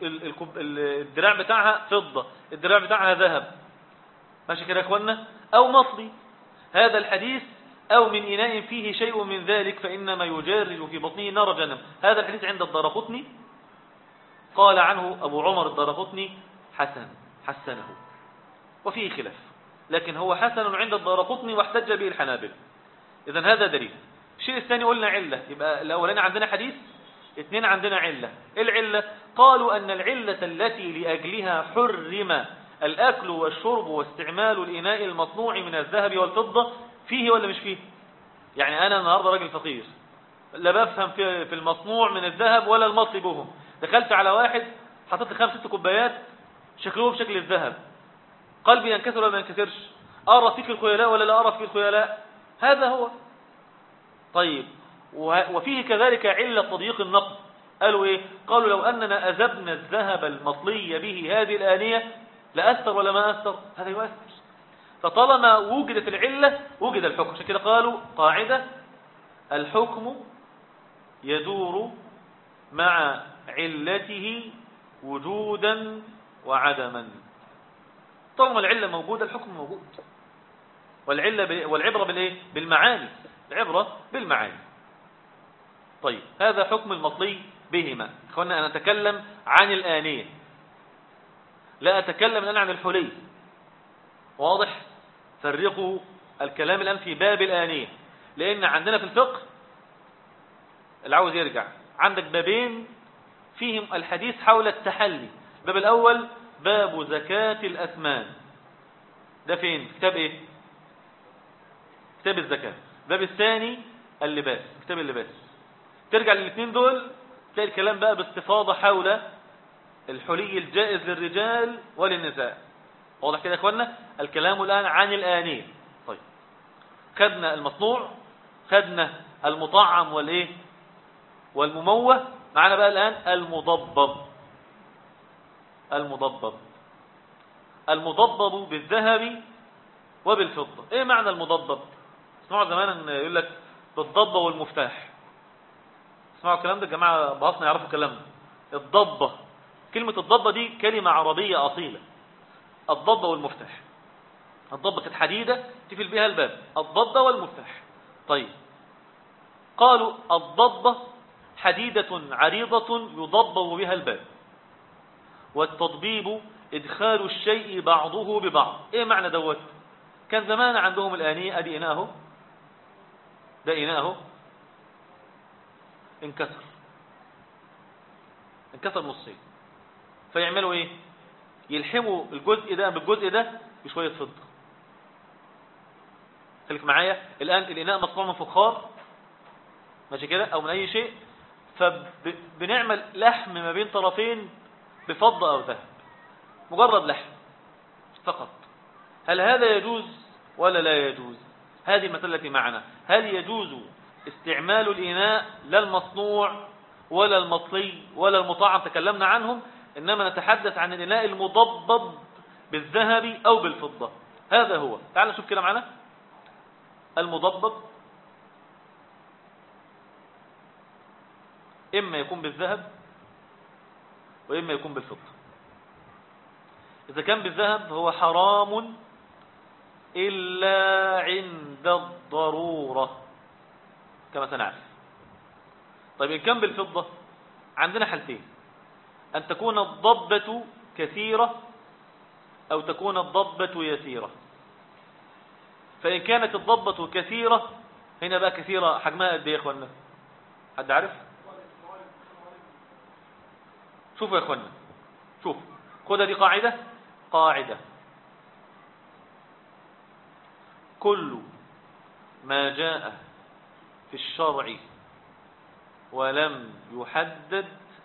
الدراع بتاعها فضة الدراع بتاعها ذهب ماشي كده يا اخوانا او مطلي هذا الحديث او من اناء فيه شيء من ذلك فانما يجرج في بطنه نار جهنم هذا الحديث عند الدارقطني قال عنه ابو عمر الدارقطني حسن حسنه وفيه خلاف لكن هو حسن عند الدارقطني واحتج به الحنابل اذا هذا دليل الشيء الثاني قلنا علة يبقى الاولاني عندنا حديث اثنين عندنا علة العلة قالوا أن العلة التي لأجلها حرم الأكل والشرب واستعمال الإناء المصنوع من الذهب والفضة فيه ولا مش فيه يعني أنا النهاردة راجل فقير لا بفهم في المصنوع من الذهب ولا المطلي بهم دخلت على واحد حطيت لي خمس ست كوبايات شكلهم شكل الذهب قلبي ينكسر ولا ما ينكسرش أرى فيك الخيلاء ولا لا أرى فيك الخيلاء هذا هو طيب وفيه كذلك علة تضييق النقد قالوا إيه قالوا لو أننا أذبنا الذهب المطلي به هذه الآنية لأثر ولا ما أثر هذا يؤثر فطالما وجدت العلة وجد الحكم عشان كده قالوا قاعدة الحكم يدور مع علته وجودا وعدما طالما العلة موجودة الحكم موجود والعلة والعبرة بالإيه؟ بالمعاني العبرة بالمعاني طيب هذا حكم المطلي بهما اخوانا أنا أتكلم عن الآنية لا أتكلم الآن عن الحلي واضح فرقوا الكلام الآن في باب الآنية لأن عندنا في الفقه اللي عاوز يرجع عندك بابين فيهم الحديث حول التحلي الباب الأول باب زكاة الأثمان ده فين كتاب ايه كتاب الزكاة الباب الثاني اللباس كتاب اللباس ترجع للاثنين دول تلاقي الكلام بقى باستفاضة حول الحلي الجائز للرجال وللنساء واضح كده يا اخوانا الكلام الآن عن الآنية طيب خدنا المصنوع خدنا المطعم والايه والمموه معنا بقى الآن المضبب المضبب المضبب بالذهب وبالفضة ايه معنى المضبب اسمعوا زمان ان يقول لك بالضبة والمفتاح اسمعوا الكلام ده الجماعة بهصنا يعرفوا الكلام ده الضبة كلمة الضبة دي كلمة عربية أصيلة الضبة والمفتاح الضبة كانت حديدة تفل بها الباب الضبة والمفتاح طيب قالوا الضبة حديدة عريضة يضبب بها الباب والتضبيب إدخال الشيء بعضه ببعض إيه معنى دوت كان زمان عندهم الآنية أدي إناه ده إناه انكسر انكسر نصين فيعملوا إيه يلحموا الجزء ده بالجزء ده بشوية فضة خليك معايا الآن الإناء مصنوع من فخار ماشي كده أو من أي شيء فبنعمل لحم ما بين طرفين بفضة أو ذهب مجرد لحم فقط هل هذا يجوز ولا لا يجوز هذه المسألة التي معنا هل يجوز استعمال الإناء لا المصنوع ولا المطلي ولا المطعم تكلمنا عنهم إنما نتحدث عن الإناء المضبب بالذهب أو بالفضة هذا هو تعال نشوف كده معنا المضبب إما يكون بالذهب وإما يكون بالفضة إذا كان بالذهب هو حرام إلا عند الضرورة كما سنعرف طيب إن كان بالفضة عندنا حالتين أن تكون الضبة كثيرة أو تكون الضبة يسيرة فإن كانت الضبة كثيرة هنا بقى كثيرة حجمها قد ايه يا اخوانا حد عارف شوفوا يا اخوانا شوف خدها دي قاعدة قاعدة كل ما جاء في الشرع ولم يحدد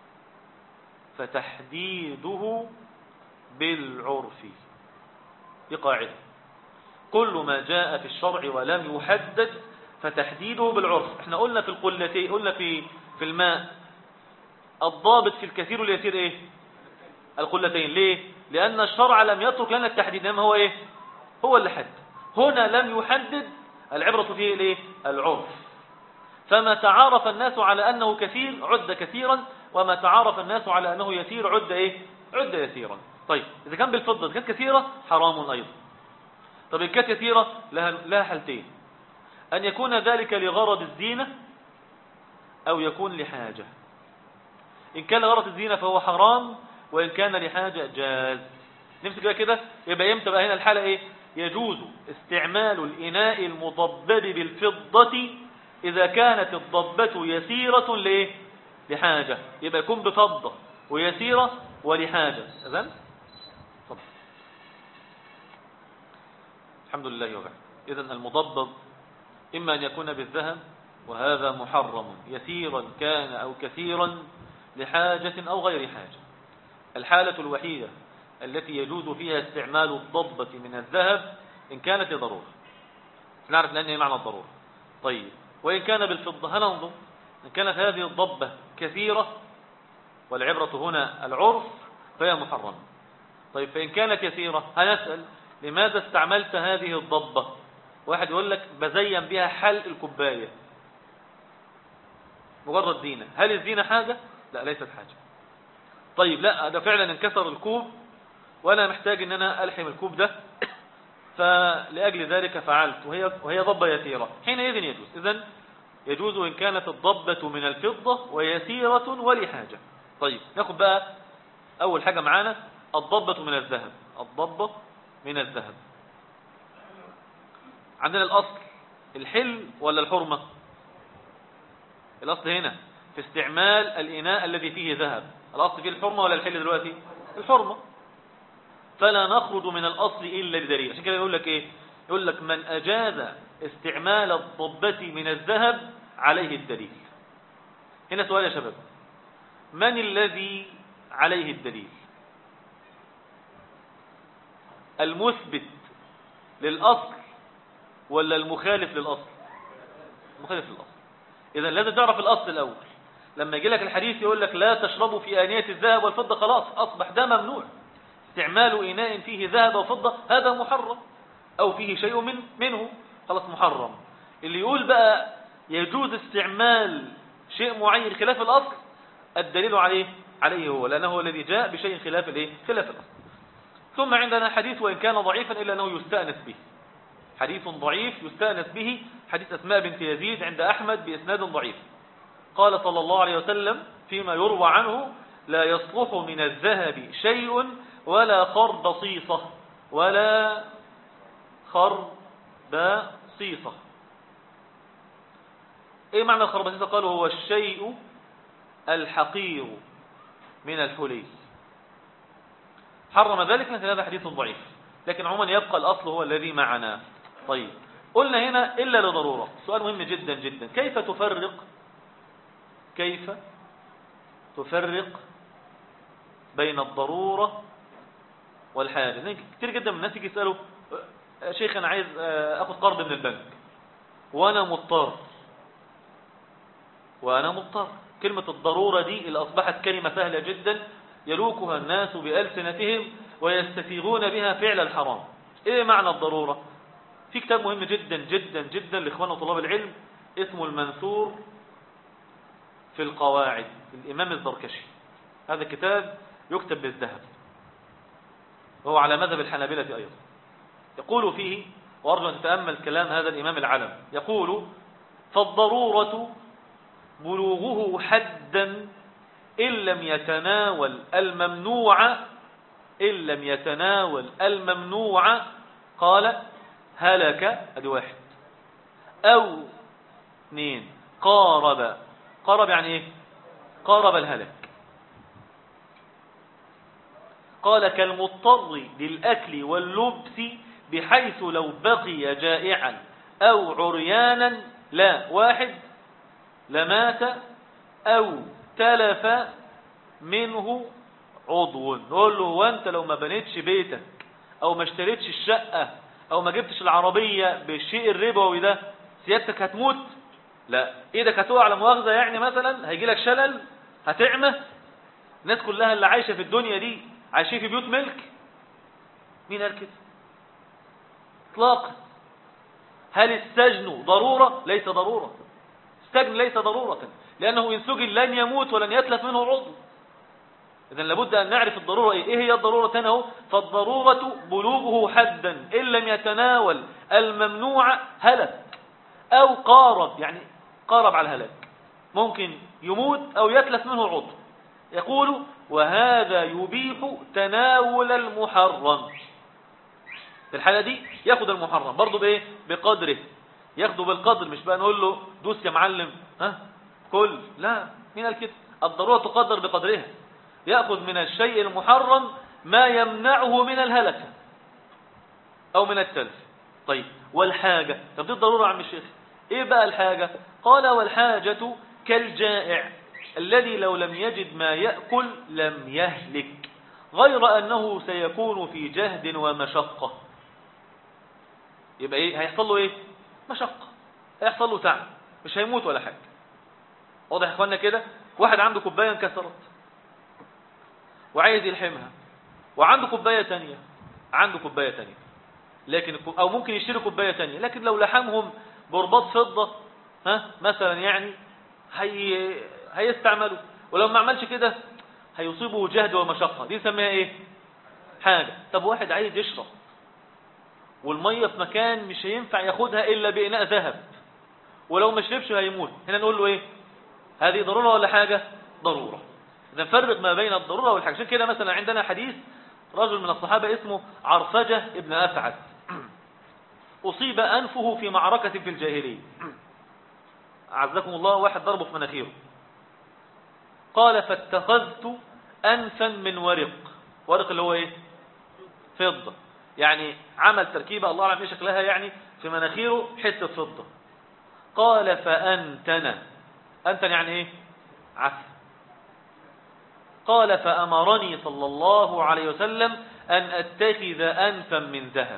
فتحديده بالعرف دي قاعدة كل ما جاء في الشرع ولم يحدد فتحديده بالعرف احنا قلنا في القلتين قلنا في في الماء الضابط في الكثير واليسير ايه القلتين ليه لأن الشرع لم يترك لنا التحديد انما هو ايه هو اللي حد هنا لم يحدد العبرة فيه الايه العرف فما تعارف الناس على أنه كثير عد كثيرا وما تعارف الناس على أنه يسير عد ايه عد يسيرا طيب إذا كان بالفضة إذا كانت كثيرة حرام أيضا طب إن كانت كثيرة لها, لها حالتين أن يكون ذلك لغرض الزينة أو يكون لحاجة إن كان لغرض الزينة فهو حرام وإن كان لحاجة جاز نمسك بقى كده يبقى يمتى بقى هنا الحالة إيه يجوز استعمال الإناء المضبب بالفضة إذا كانت الضبة يسيرة لإيه لحاجة يبقى يكون بفضة ويسيرة ولحاجة أذن فضل. الحمد لله وبعد إذن المضبب إما أن يكون بالذهب وهذا محرم يسيرا كان أو كثيرا لحاجة أو غير حاجة الحالة الوحيدة التي يجوز فيها استعمال الضبة من الذهب إن كانت لضرورة نعرف لأن معنى الضرورة طيب وإن كان بالفضة هننظر إن كانت هذه الضبة كثيرة والعبرة هنا العرف فهي محرمة طيب فإن كان كثيرة هنسأل لماذا استعملت هذه الضبة واحد يقول لك بزين بها حل الكوباية مجرد زينة هل الزينة حاجة لا ليست حاجة طيب لا ده فعلا انكسر الكوب وانا محتاج ان انا الحم الكوب ده فلأجل ذلك فعلت وهي, وهي ضبة يسيرة حينئذ يجوز إذن يجوز إن كانت الضبة من الفضة ويسيرة ولحاجة طيب ناخد بقى أول حاجة معانا الضبة من الذهب الضبة من الذهب عندنا الأصل الحل ولا الحرمة الأصل هنا في استعمال الإناء الذي فيه ذهب الأصل فيه الحرمة ولا الحل دلوقتي الحرمة فلا نخرج من الأصل إلا بدليل عشان كده يقول لك إيه يقول لك من أجاز استعمال الضبة من الذهب عليه الدليل هنا سؤال يا شباب من الذي عليه الدليل المثبت للأصل ولا المخالف للأصل المخالف للأصل إذا لازم تعرف الأصل الأول لما يجي لك الحديث يقول لك لا تشربوا في آنية الذهب والفضة خلاص أصبح ده ممنوع استعمال إناء فيه ذهب وفضة هذا محرم أو فيه شيء من منه خلاص محرم اللي يقول بقى يجوز استعمال شيء معين خلاف الأصل الدليل عليه عليه هو لأنه هو الذي جاء بشيء خلاف الايه خلاف الأصل ثم عندنا حديث وإن كان ضعيفا إلا أنه يستأنس به حديث ضعيف يستأنس به حديث أسماء بنت يزيد عند أحمد بإسناد ضعيف قال صلى الله عليه وسلم فيما يروى عنه لا يصلح من الذهب شيء ولا خربصيصة ولا خربصيصة ايه معنى الخربصيصة قالوا هو الشيء الحقير من الحلي حرم ذلك لكن هذا حديث ضعيف لكن عموما يبقى الأصل هو الذي معنا طيب قلنا هنا إلا لضرورة سؤال مهم جدا جدا كيف تفرق كيف تفرق بين الضرورة والحاجة كتير جدا من الناس يجي يسألوا شيخ أنا عايز أخذ قرض من البنك وأنا مضطر وأنا مضطر كلمة الضرورة دي اللي أصبحت كلمة سهلة جدا يلوكها الناس بألسنتهم ويستفيغون بها فعل الحرام إيه معنى الضرورة في كتاب مهم جدا جدا جدا لإخواننا طلاب العلم اسمه المنثور في القواعد الإمام الزركشي هذا كتاب يكتب بالذهب وهو على مذهب الحنابلة أيضا يقول فيه وأرجو أن تتأمل كلام هذا الإمام العلم يقول فالضرورة بلوغه حدا إن لم يتناول الممنوع إن لم يتناول الممنوع قال هلك أدي واحد أو اثنين قارب قارب يعني إيه قارب الهلك قال كالمضطر للأكل واللبس بحيث لو بقي جائعا أو عريانا لا واحد لمات أو تلف منه عضو نقول له هو أنت لو ما بنيتش بيتك أو ما اشتريتش الشقة أو ما جبتش العربية بالشيء الربوي ده سيادتك هتموت لا ايدك هتقع على مؤاخذة يعني مثلا هيجي لك شلل هتعمى الناس كلها اللي عايشة في الدنيا دي عايشين في بيوت ملك مين قال كده اطلاقا هل السجن ضرورة ليس ضرورة السجن ليس ضرورة لأنه إن سجن لن يموت ولن يتلف منه عضو إذن لابد أن نعرف الضرورة إيه, إيه هي الضرورة تنهو فالضرورة بلوغه حدا إن لم يتناول الممنوع هلك أو قارب يعني قارب على الهلاك ممكن يموت أو يتلف منه عضو يقول وهذا يبيح تناول المحرم في الحالة دي ياخد المحرم برضه بايه بقدره ياخده بالقدر مش بقى نقول له دوس يا معلم ها كل لا مين قال كده الضرورة تقدر بقدرها يأخذ من الشيء المحرم ما يمنعه من الهلكة أو من التلف طيب والحاجة طب دي الضرورة عم الشيخ ايه بقى الحاجة قال والحاجة كالجائع الذي لو لم يجد ما يأكل لم يهلك غير أنه سيكون في جهد ومشقة يبقى إيه هيحصل له إيه مشقة هيحصل له تعب مش هيموت ولا حاجة واضح يا اخوانا كده واحد عنده كوباية انكسرت وعايز يلحمها وعنده كوباية تانية عنده كوباية تانية لكن او ممكن يشتري كوباية تانية لكن لو لحمهم برباط فضة ها مثلا يعني هي هيستعملوا ولو ما عملش كده هيصيبه جهد ومشقة دي نسميها ايه حاجة طب واحد عايز يشرب والمية في مكان مش هينفع ياخدها الا بإناء ذهب ولو ما شربش هيموت هنا نقول له ايه هذه ضرورة ولا حاجة ضرورة إذا نفرق ما بين الضرورة والحاجة عشان كده مثلا عندنا حديث رجل من الصحابة اسمه عرفجة ابن أسعد أصيب أنفه في معركة في الجاهلية أعزكم الله واحد ضربه في مناخيره قال فاتخذت أنفا من ورق ورق اللي هو إيه فضة يعني عمل تركيبة الله أعلم إيه شكلها يعني في مناخيره حتة فضة قال فأنتن أنتن يعني إيه عفو قال فأمرني صلى الله عليه وسلم أن أتخذ أنفا من ذهب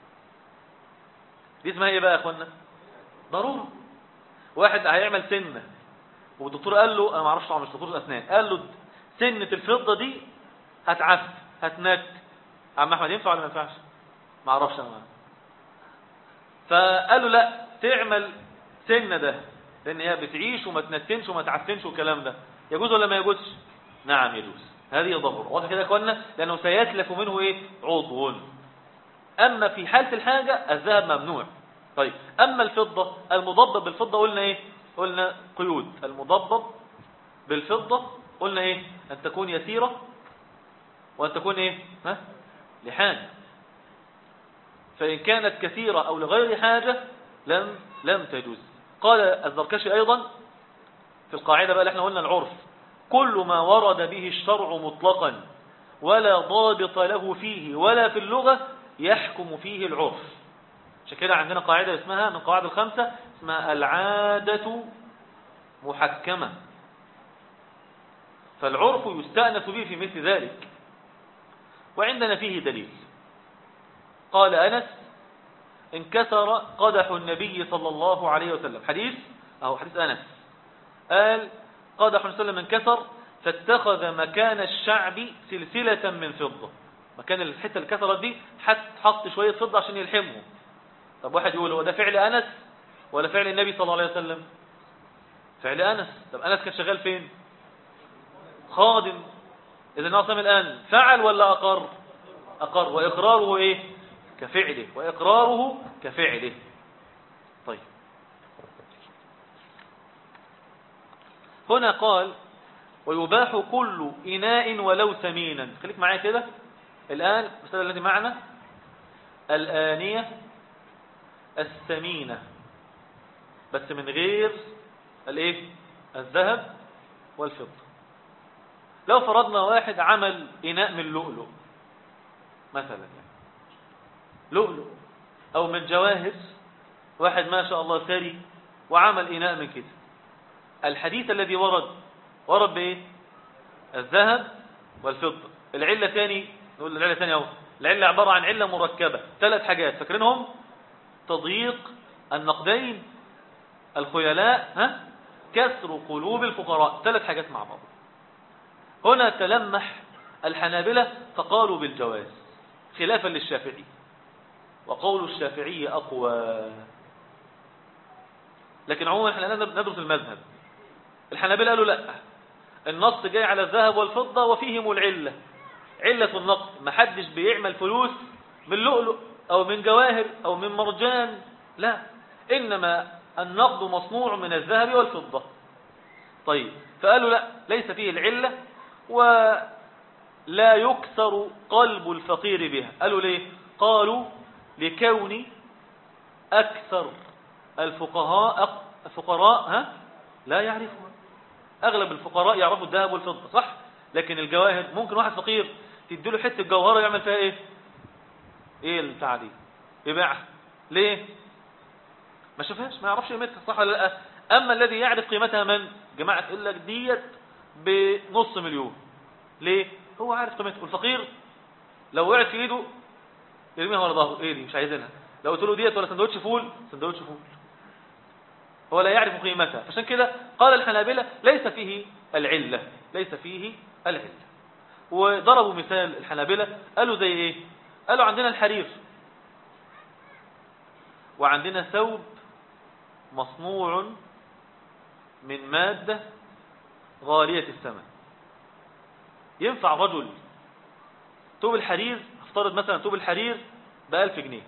دي اسمها إيه بقى يا أخوانا ضرورة واحد هيعمل سنة والدكتور قال له أنا ما اعرفش طبعا مش دكتور الأسنان قال له سنة الفضة دي هتعف هتنك عم أحمد ينفع ولا ما ينفعش ما اعرفش أنا ما. فقال له لا تعمل سنة ده لأن هي بتعيش وما تنتنش وما تعفنش والكلام ده يجوز ولا ما يجوزش نعم يجوز هذه ضرورة واضح كده يا اخوانا لأنه سيتلف منه إيه عضو أما في حالة الحاجة الذهب ممنوع طيب أما الفضة المضبب بالفضة قلنا إيه قلنا قيود المضبب بالفضة قلنا إيه أن تكون يسيرة وأن تكون إيه ها لحاجة فإن كانت كثيرة أو لغير حاجة لم لم تجوز قال الزركشي أيضا في القاعدة بقى اللي احنا قلنا العرف كل ما ورد به الشرع مطلقا ولا ضابط له فيه ولا في اللغة يحكم فيه العرف عشان كده عندنا قاعدة اسمها من قواعد الخمسة اسمها العادة محكمة فالعرف يستأنس به في مثل ذلك وعندنا فيه دليل قال أنس انكسر قدح النبي صلى الله عليه وسلم حديث أو حديث أنس قال قدح النبي صلى الله عليه وسلم انكسر فاتخذ مكان الشعب سلسلة من فضة مكان الحتة اللي كسرت دي حط حط شوية فضة عشان يلحمهم طب واحد يقول هو ده فعل أنس ولا فعل النبي صلى الله عليه وسلم فعل أنس طب أنس كان شغال فين خادم إذا ناصم الآن فعل ولا أقر أقر وإقراره إيه كفعله وإقراره كفعله طيب هنا قال ويباح كل إناء ولو ثمينا خليك معايا كده الآن المسألة التي معنا الآنية الثمينة بس من غير الايه الذهب والفضة لو فرضنا واحد عمل إناء من لؤلؤ مثلا يعني لؤلؤ أو من جواهر واحد ما شاء الله ثري وعمل إناء من كده الحديث الذي ورد ورد بإيه الذهب والفضة العلة تاني نقول العلة تاني اهو العلة عبارة عن علة مركبة ثلاث حاجات فاكرينهم تضييق النقدين الخيلاء ها كسر قلوب الفقراء ثلاث حاجات مع بعض هنا تلمح الحنابلة فقالوا بالجواز خلافا للشافعي وقول الشافعي أقوى لكن عموما احنا ندرس المذهب الحنابلة قالوا لا النص جاي على الذهب والفضة وفيهم العلة علة النقص ما حدش بيعمل فلوس من لؤلؤ أو من جواهر أو من مرجان لا إنما النقد مصنوع من الذهب والفضة طيب فقالوا لا ليس فيه العلة ولا يكسر قلب الفقير بها قالوا ليه قالوا لكون أكثر الفقهاء الفقراء ها لا يعرفون أغلب الفقراء يعرفوا الذهب والفضة صح لكن الجواهر ممكن واحد فقير تديله حتة جوهرة يعمل فيها ايه ايه البتاعة دي يبيعها ليه ما شافهاش ما يعرفش قيمتها صح ولا لا اما الذي يعرف قيمتها من جماعة تقول لك ديت بنص مليون ليه هو عارف قيمته والفقير لو وقعت في ايده يرميها ورا ظهره ايه دي مش عايزينها لو قلت له ديت ولا سندوتش فول سندوتش فول هو لا يعرف قيمتها عشان كده قال الحنابلة ليس فيه العلة ليس فيه العلة وضربوا مثال الحنابلة قالوا زي ايه قالوا عندنا الحرير وعندنا ثوب مصنوع من مادة غالية الثمن ينفع رجل توب الحرير افترض مثلا توب الحرير بألف جنيه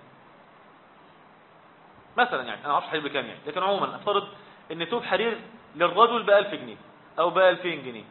مثلا يعني انا عارف حرير بكام يعني لكن عموما افترض ان توب حرير للرجل بألف جنيه او بألفين جنيه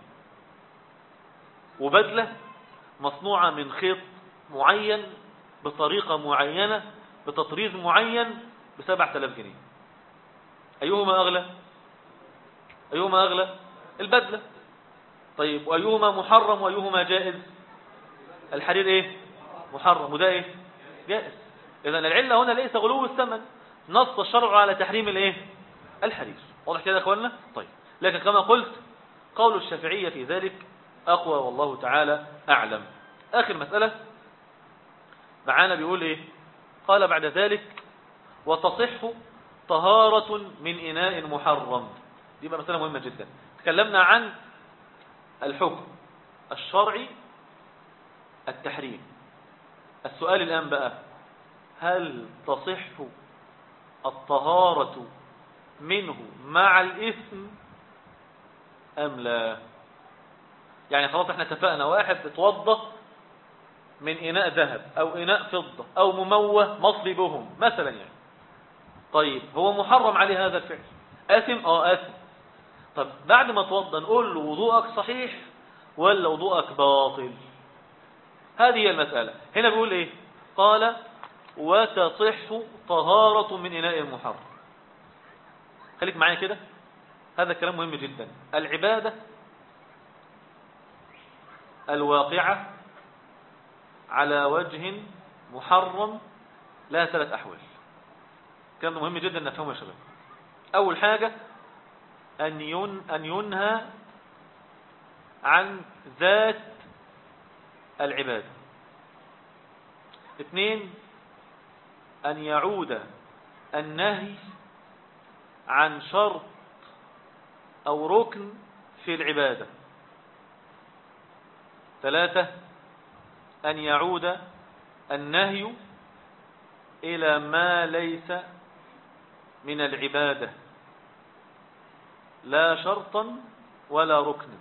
وبدلة مصنوعة من خيط معين بطريقة معينة بتطريز معين بسبعة آلاف جنيه أيهما أغلى أيهما أغلى البدلة طيب وأيهما محرم وأيهما جائز الحرير إيه محرم وده إيه جائز إذا العلة هنا ليس غلو الثمن نص الشرع على تحريم الإيه الحرير واضح كده يا أخوانا طيب لكن كما قلت قول الشافعية في ذلك أقوى والله تعالى أعلم آخر مسألة معانا بيقول إيه قال بعد ذلك وتصح طهارة من إناء محرم دي بقى مسألة مهمة جدا تكلمنا عن الحكم الشرعي التحريم السؤال الآن بقى هل تصح الطهارة منه مع الإثم أم لا يعني خلاص احنا اتفقنا واحد اتوضى من إناء ذهب أو إناء فضة أو مموه مصلي بهم مثلا يعني طيب هو محرم عليه هذا الفعل آثم اه آثم طب بعد ما توضى نقول له وضوءك صحيح ولا وضوءك باطل هذه هي المسألة هنا بيقول ايه قال وتصح طهارة من إناء المحرم خليك معايا كده هذا كلام مهم جدا العبادة الواقعة على وجه محرم لها ثلاث أحوال كلام مهم جدا نفهمه يا شباب أول حاجة أن ين أن ينهى عن ذات العبادة اثنين أن يعود النهي عن شرط أو ركن في العبادة ثلاثة أن يعود النهي إلى ما ليس من العبادة لا شرطا ولا ركنا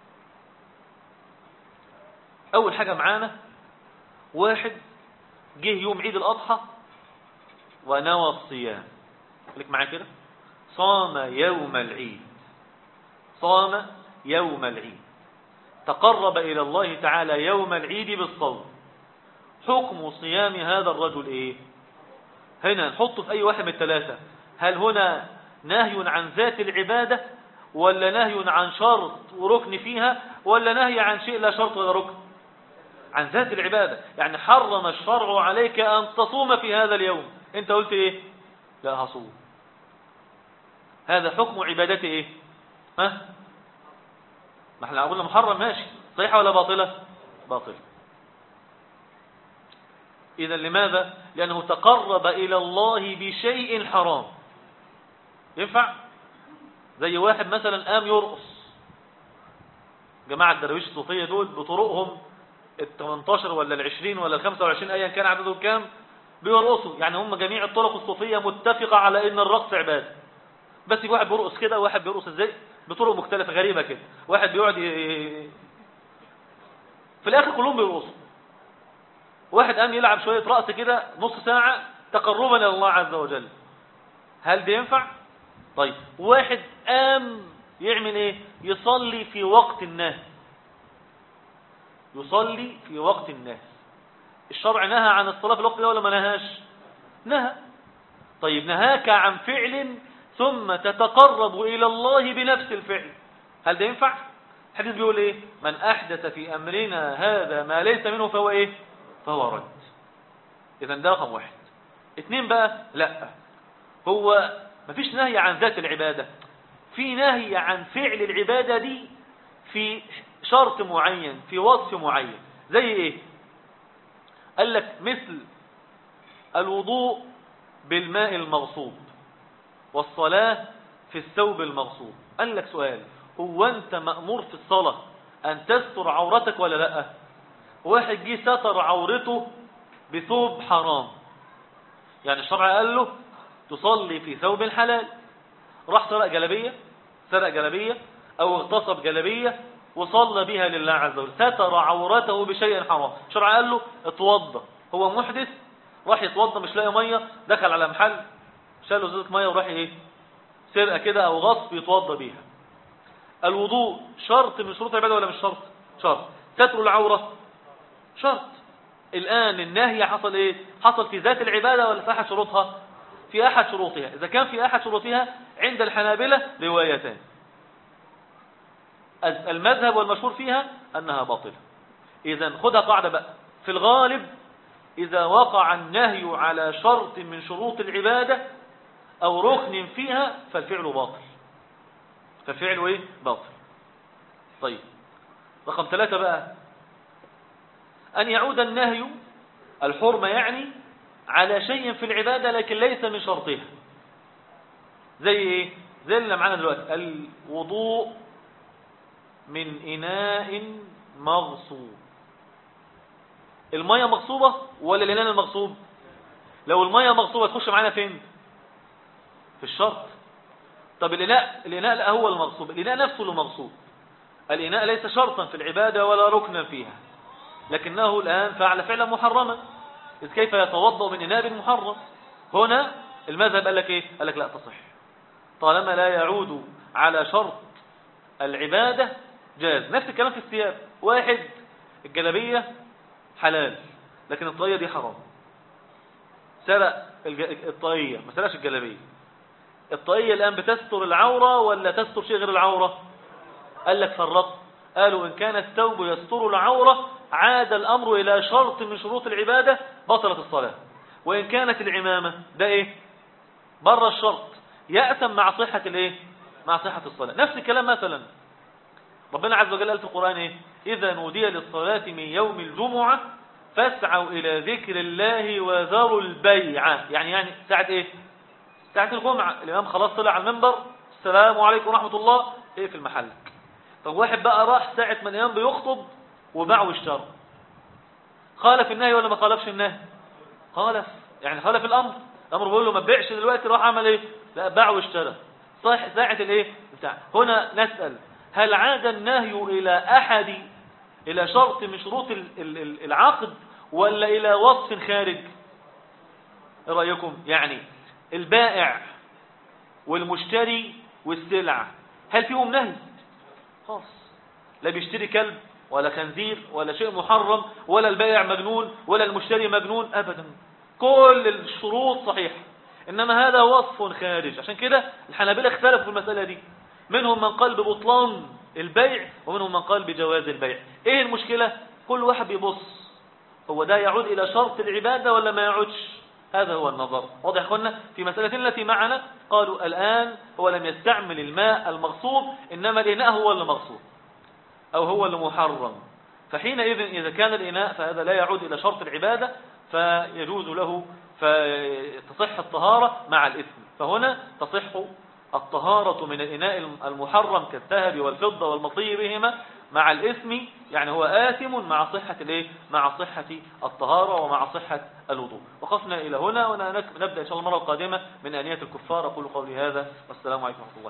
أول حاجة معانا واحد جه يوم عيد الأضحى ونوى الصيام خليك معايا كده صام يوم العيد صام يوم العيد تقرب إلى الله تعالى يوم العيد بالصوم حكم صيام هذا الرجل إيه هنا نحطه في أي واحد من الثلاثة هل هنا نهي عن ذات العبادة ولا نهي عن شرط وركن فيها ولا نهي عن شيء لا شرط ولا ركن عن ذات العبادة يعني حرم الشرع عليك أن تصوم في هذا اليوم انت قلت ايه لا هصوم هذا حكم عبادتي ايه ها ما احنا قلنا محرم ماشي صحيحة ولا باطلة باطلة إذا لماذا لأنه تقرب إلى الله بشيء حرام ينفع زي واحد مثلا قام يرقص جماعة الدرويش الصوفية دول بطرقهم ال 18 ولا ال 20 ولا ال 25 ايا كان عددهم كام بيرقصوا يعني هم جميع الطرق الصوفية متفقة على ان الرقص عبادة بس في واحد بيرقص كده وواحد بيرقص ازاي بطرق مختلفة غريبة كده واحد بيقعد ي... في الاخر كلهم بيرقصوا واحد قام يلعب شوية رقص كده نص ساعة تقربا الى الله عز وجل هل ده ينفع طيب واحد قام يعمل ايه يصلي في وقت الناس يصلي في وقت الناس الشرع نهى عن الصلاة في الوقت ده ولا ما نهاش نهى طيب نهاك عن فعل ثم تتقرب إلى الله بنفس الفعل هل ده ينفع الحديث بيقول ايه من أحدث في أمرنا هذا ما ليس منه فهو ايه فهو رد إذا ده رقم واحد اتنين بقى لا هو مفيش نهي عن ذات العبادة في نهي عن فعل العبادة دي في شرط معين في وصف معين زي ايه قال لك مثل الوضوء بالماء المغصوب والصلاة في الثوب المغصوب قال لك سؤال هو انت مأمور في الصلاة ان تستر عورتك ولا لا واحد جه ستر عورته بثوب حرام يعني الشرع قال له تصلي في ثوب حلال راح سرق جلبية سرق جلبية او اغتصب جلبية وصلى بها لله عز وجل ستر عورته بشيء حرام الشرع قال له اتوضى هو محدث راح يتوضى مش لاقي ميه دخل على محل شال له زيت ميه وراح ايه سرقه كده او غصب يتوضى بيها الوضوء شرط من شروط العباده ولا مش شرط شرط ستر العوره شرط الان النهي حصل ايه حصل في ذات العباده ولا في احد شروطها في احد شروطها اذا كان في احد شروطها عند الحنابلة روايتان المذهب والمشهور فيها انها باطله اذا خدها قاعده بقى في الغالب إذا وقع النهي على شرط من شروط العبادة أو ركن فيها فالفعل باطل فالفعل إيه؟ باطل طيب رقم ثلاثة بقى أن يعود النهي الحرمة يعني على شيء في العبادة لكن ليس من شرطها زي إيه؟ زي اللي معانا دلوقتي الوضوء من إناء مغصوب المية مغصوبة ولا الإناء المغصوب لو المية مغصوبة تخش معانا فين في الشرط طب الإناء الإناء لا هو المغصوب الإناء نفسه المغصوب الإناء ليس شرطا في العبادة ولا ركنا فيها لكنه الآن فعل فعلا محرما إذ كيف يتوضأ من إناء محرم هنا المذهب قال لك إيه قال لك لا تصح طالما لا يعود على شرط العبادة جاز نفس الكلام في الثياب واحد الجلبية حلال لكن الطاقية دي حرام سرق الطاقية ما سرقش الجلبية الطاقية الآن بتستر العورة ولا تستر شيء غير العورة قال لك فرق قالوا إن كان الثوب يستر العورة عاد الأمر إلى شرط من شروط العبادة بطلت الصلاة وإن كانت العمامة ده إيه بره الشرط يأثم مع صحة الإيه مع صحة الصلاة نفس الكلام مثلا ربنا عز وجل قال في القرآن إيه إذا نودي للصلاة من يوم الجمعة فاسعوا إلى ذكر الله وذروا البيع يعني يعني ساعة إيه ساعة الجمعة الإمام خلاص طلع على المنبر السلام عليكم ورحمة الله إيه في المحل طب واحد بقى راح ساعة ما الإمام بيخطب وباع واشترى خالف النهي ولا ما خالفش النهي خالف يعني خالف الأمر الأمر بيقول له ما تبيعش دلوقتي راح عمل إيه لا باع واشترى صح ساعة الإيه بتاع هنا نسأل هل عاد النهي إلى أحد إلى شرط من شروط العقد ولا إلى وصف خارج إيه رأيكم يعني البائع والمشتري والسلع هل فيهم نهي خاص لا بيشتري كلب ولا خنزير ولا شيء محرم ولا البائع مجنون ولا المشتري مجنون أبدا كل الشروط صحيحة إنما هذا وصف خارج عشان كده الحنابلة اختلفوا في المسألة دي منهم من قال ببطلان البيع ومنهم من قال بجواز البيع ايه المشكلة كل واحد بيبص هو ده يعود الى شرط العبادة ولا ما يعودش هذا هو النظر واضح اخوانا في مسألة التي معنا قالوا الآن هو لم يستعمل الماء المغصوب إنما الإناء هو المغصوب أو هو المحرم فحينئذ إذا كان الإناء فهذا لا يعود إلى شرط العبادة فيجوز له فتصح الطهارة مع الإثم فهنا تصح الطهارة من الإناء المحرم كالذهب والفضة والمطي بهما مع الإثم يعني هو آثم مع صحة الايه مع صحة الطهارة ومع صحة الوضوء وقفنا إلى هنا ونبدأ إن شاء الله المرة القادمة من آنية الكفار أقول قولي هذا والسلام عليكم ورحمة الله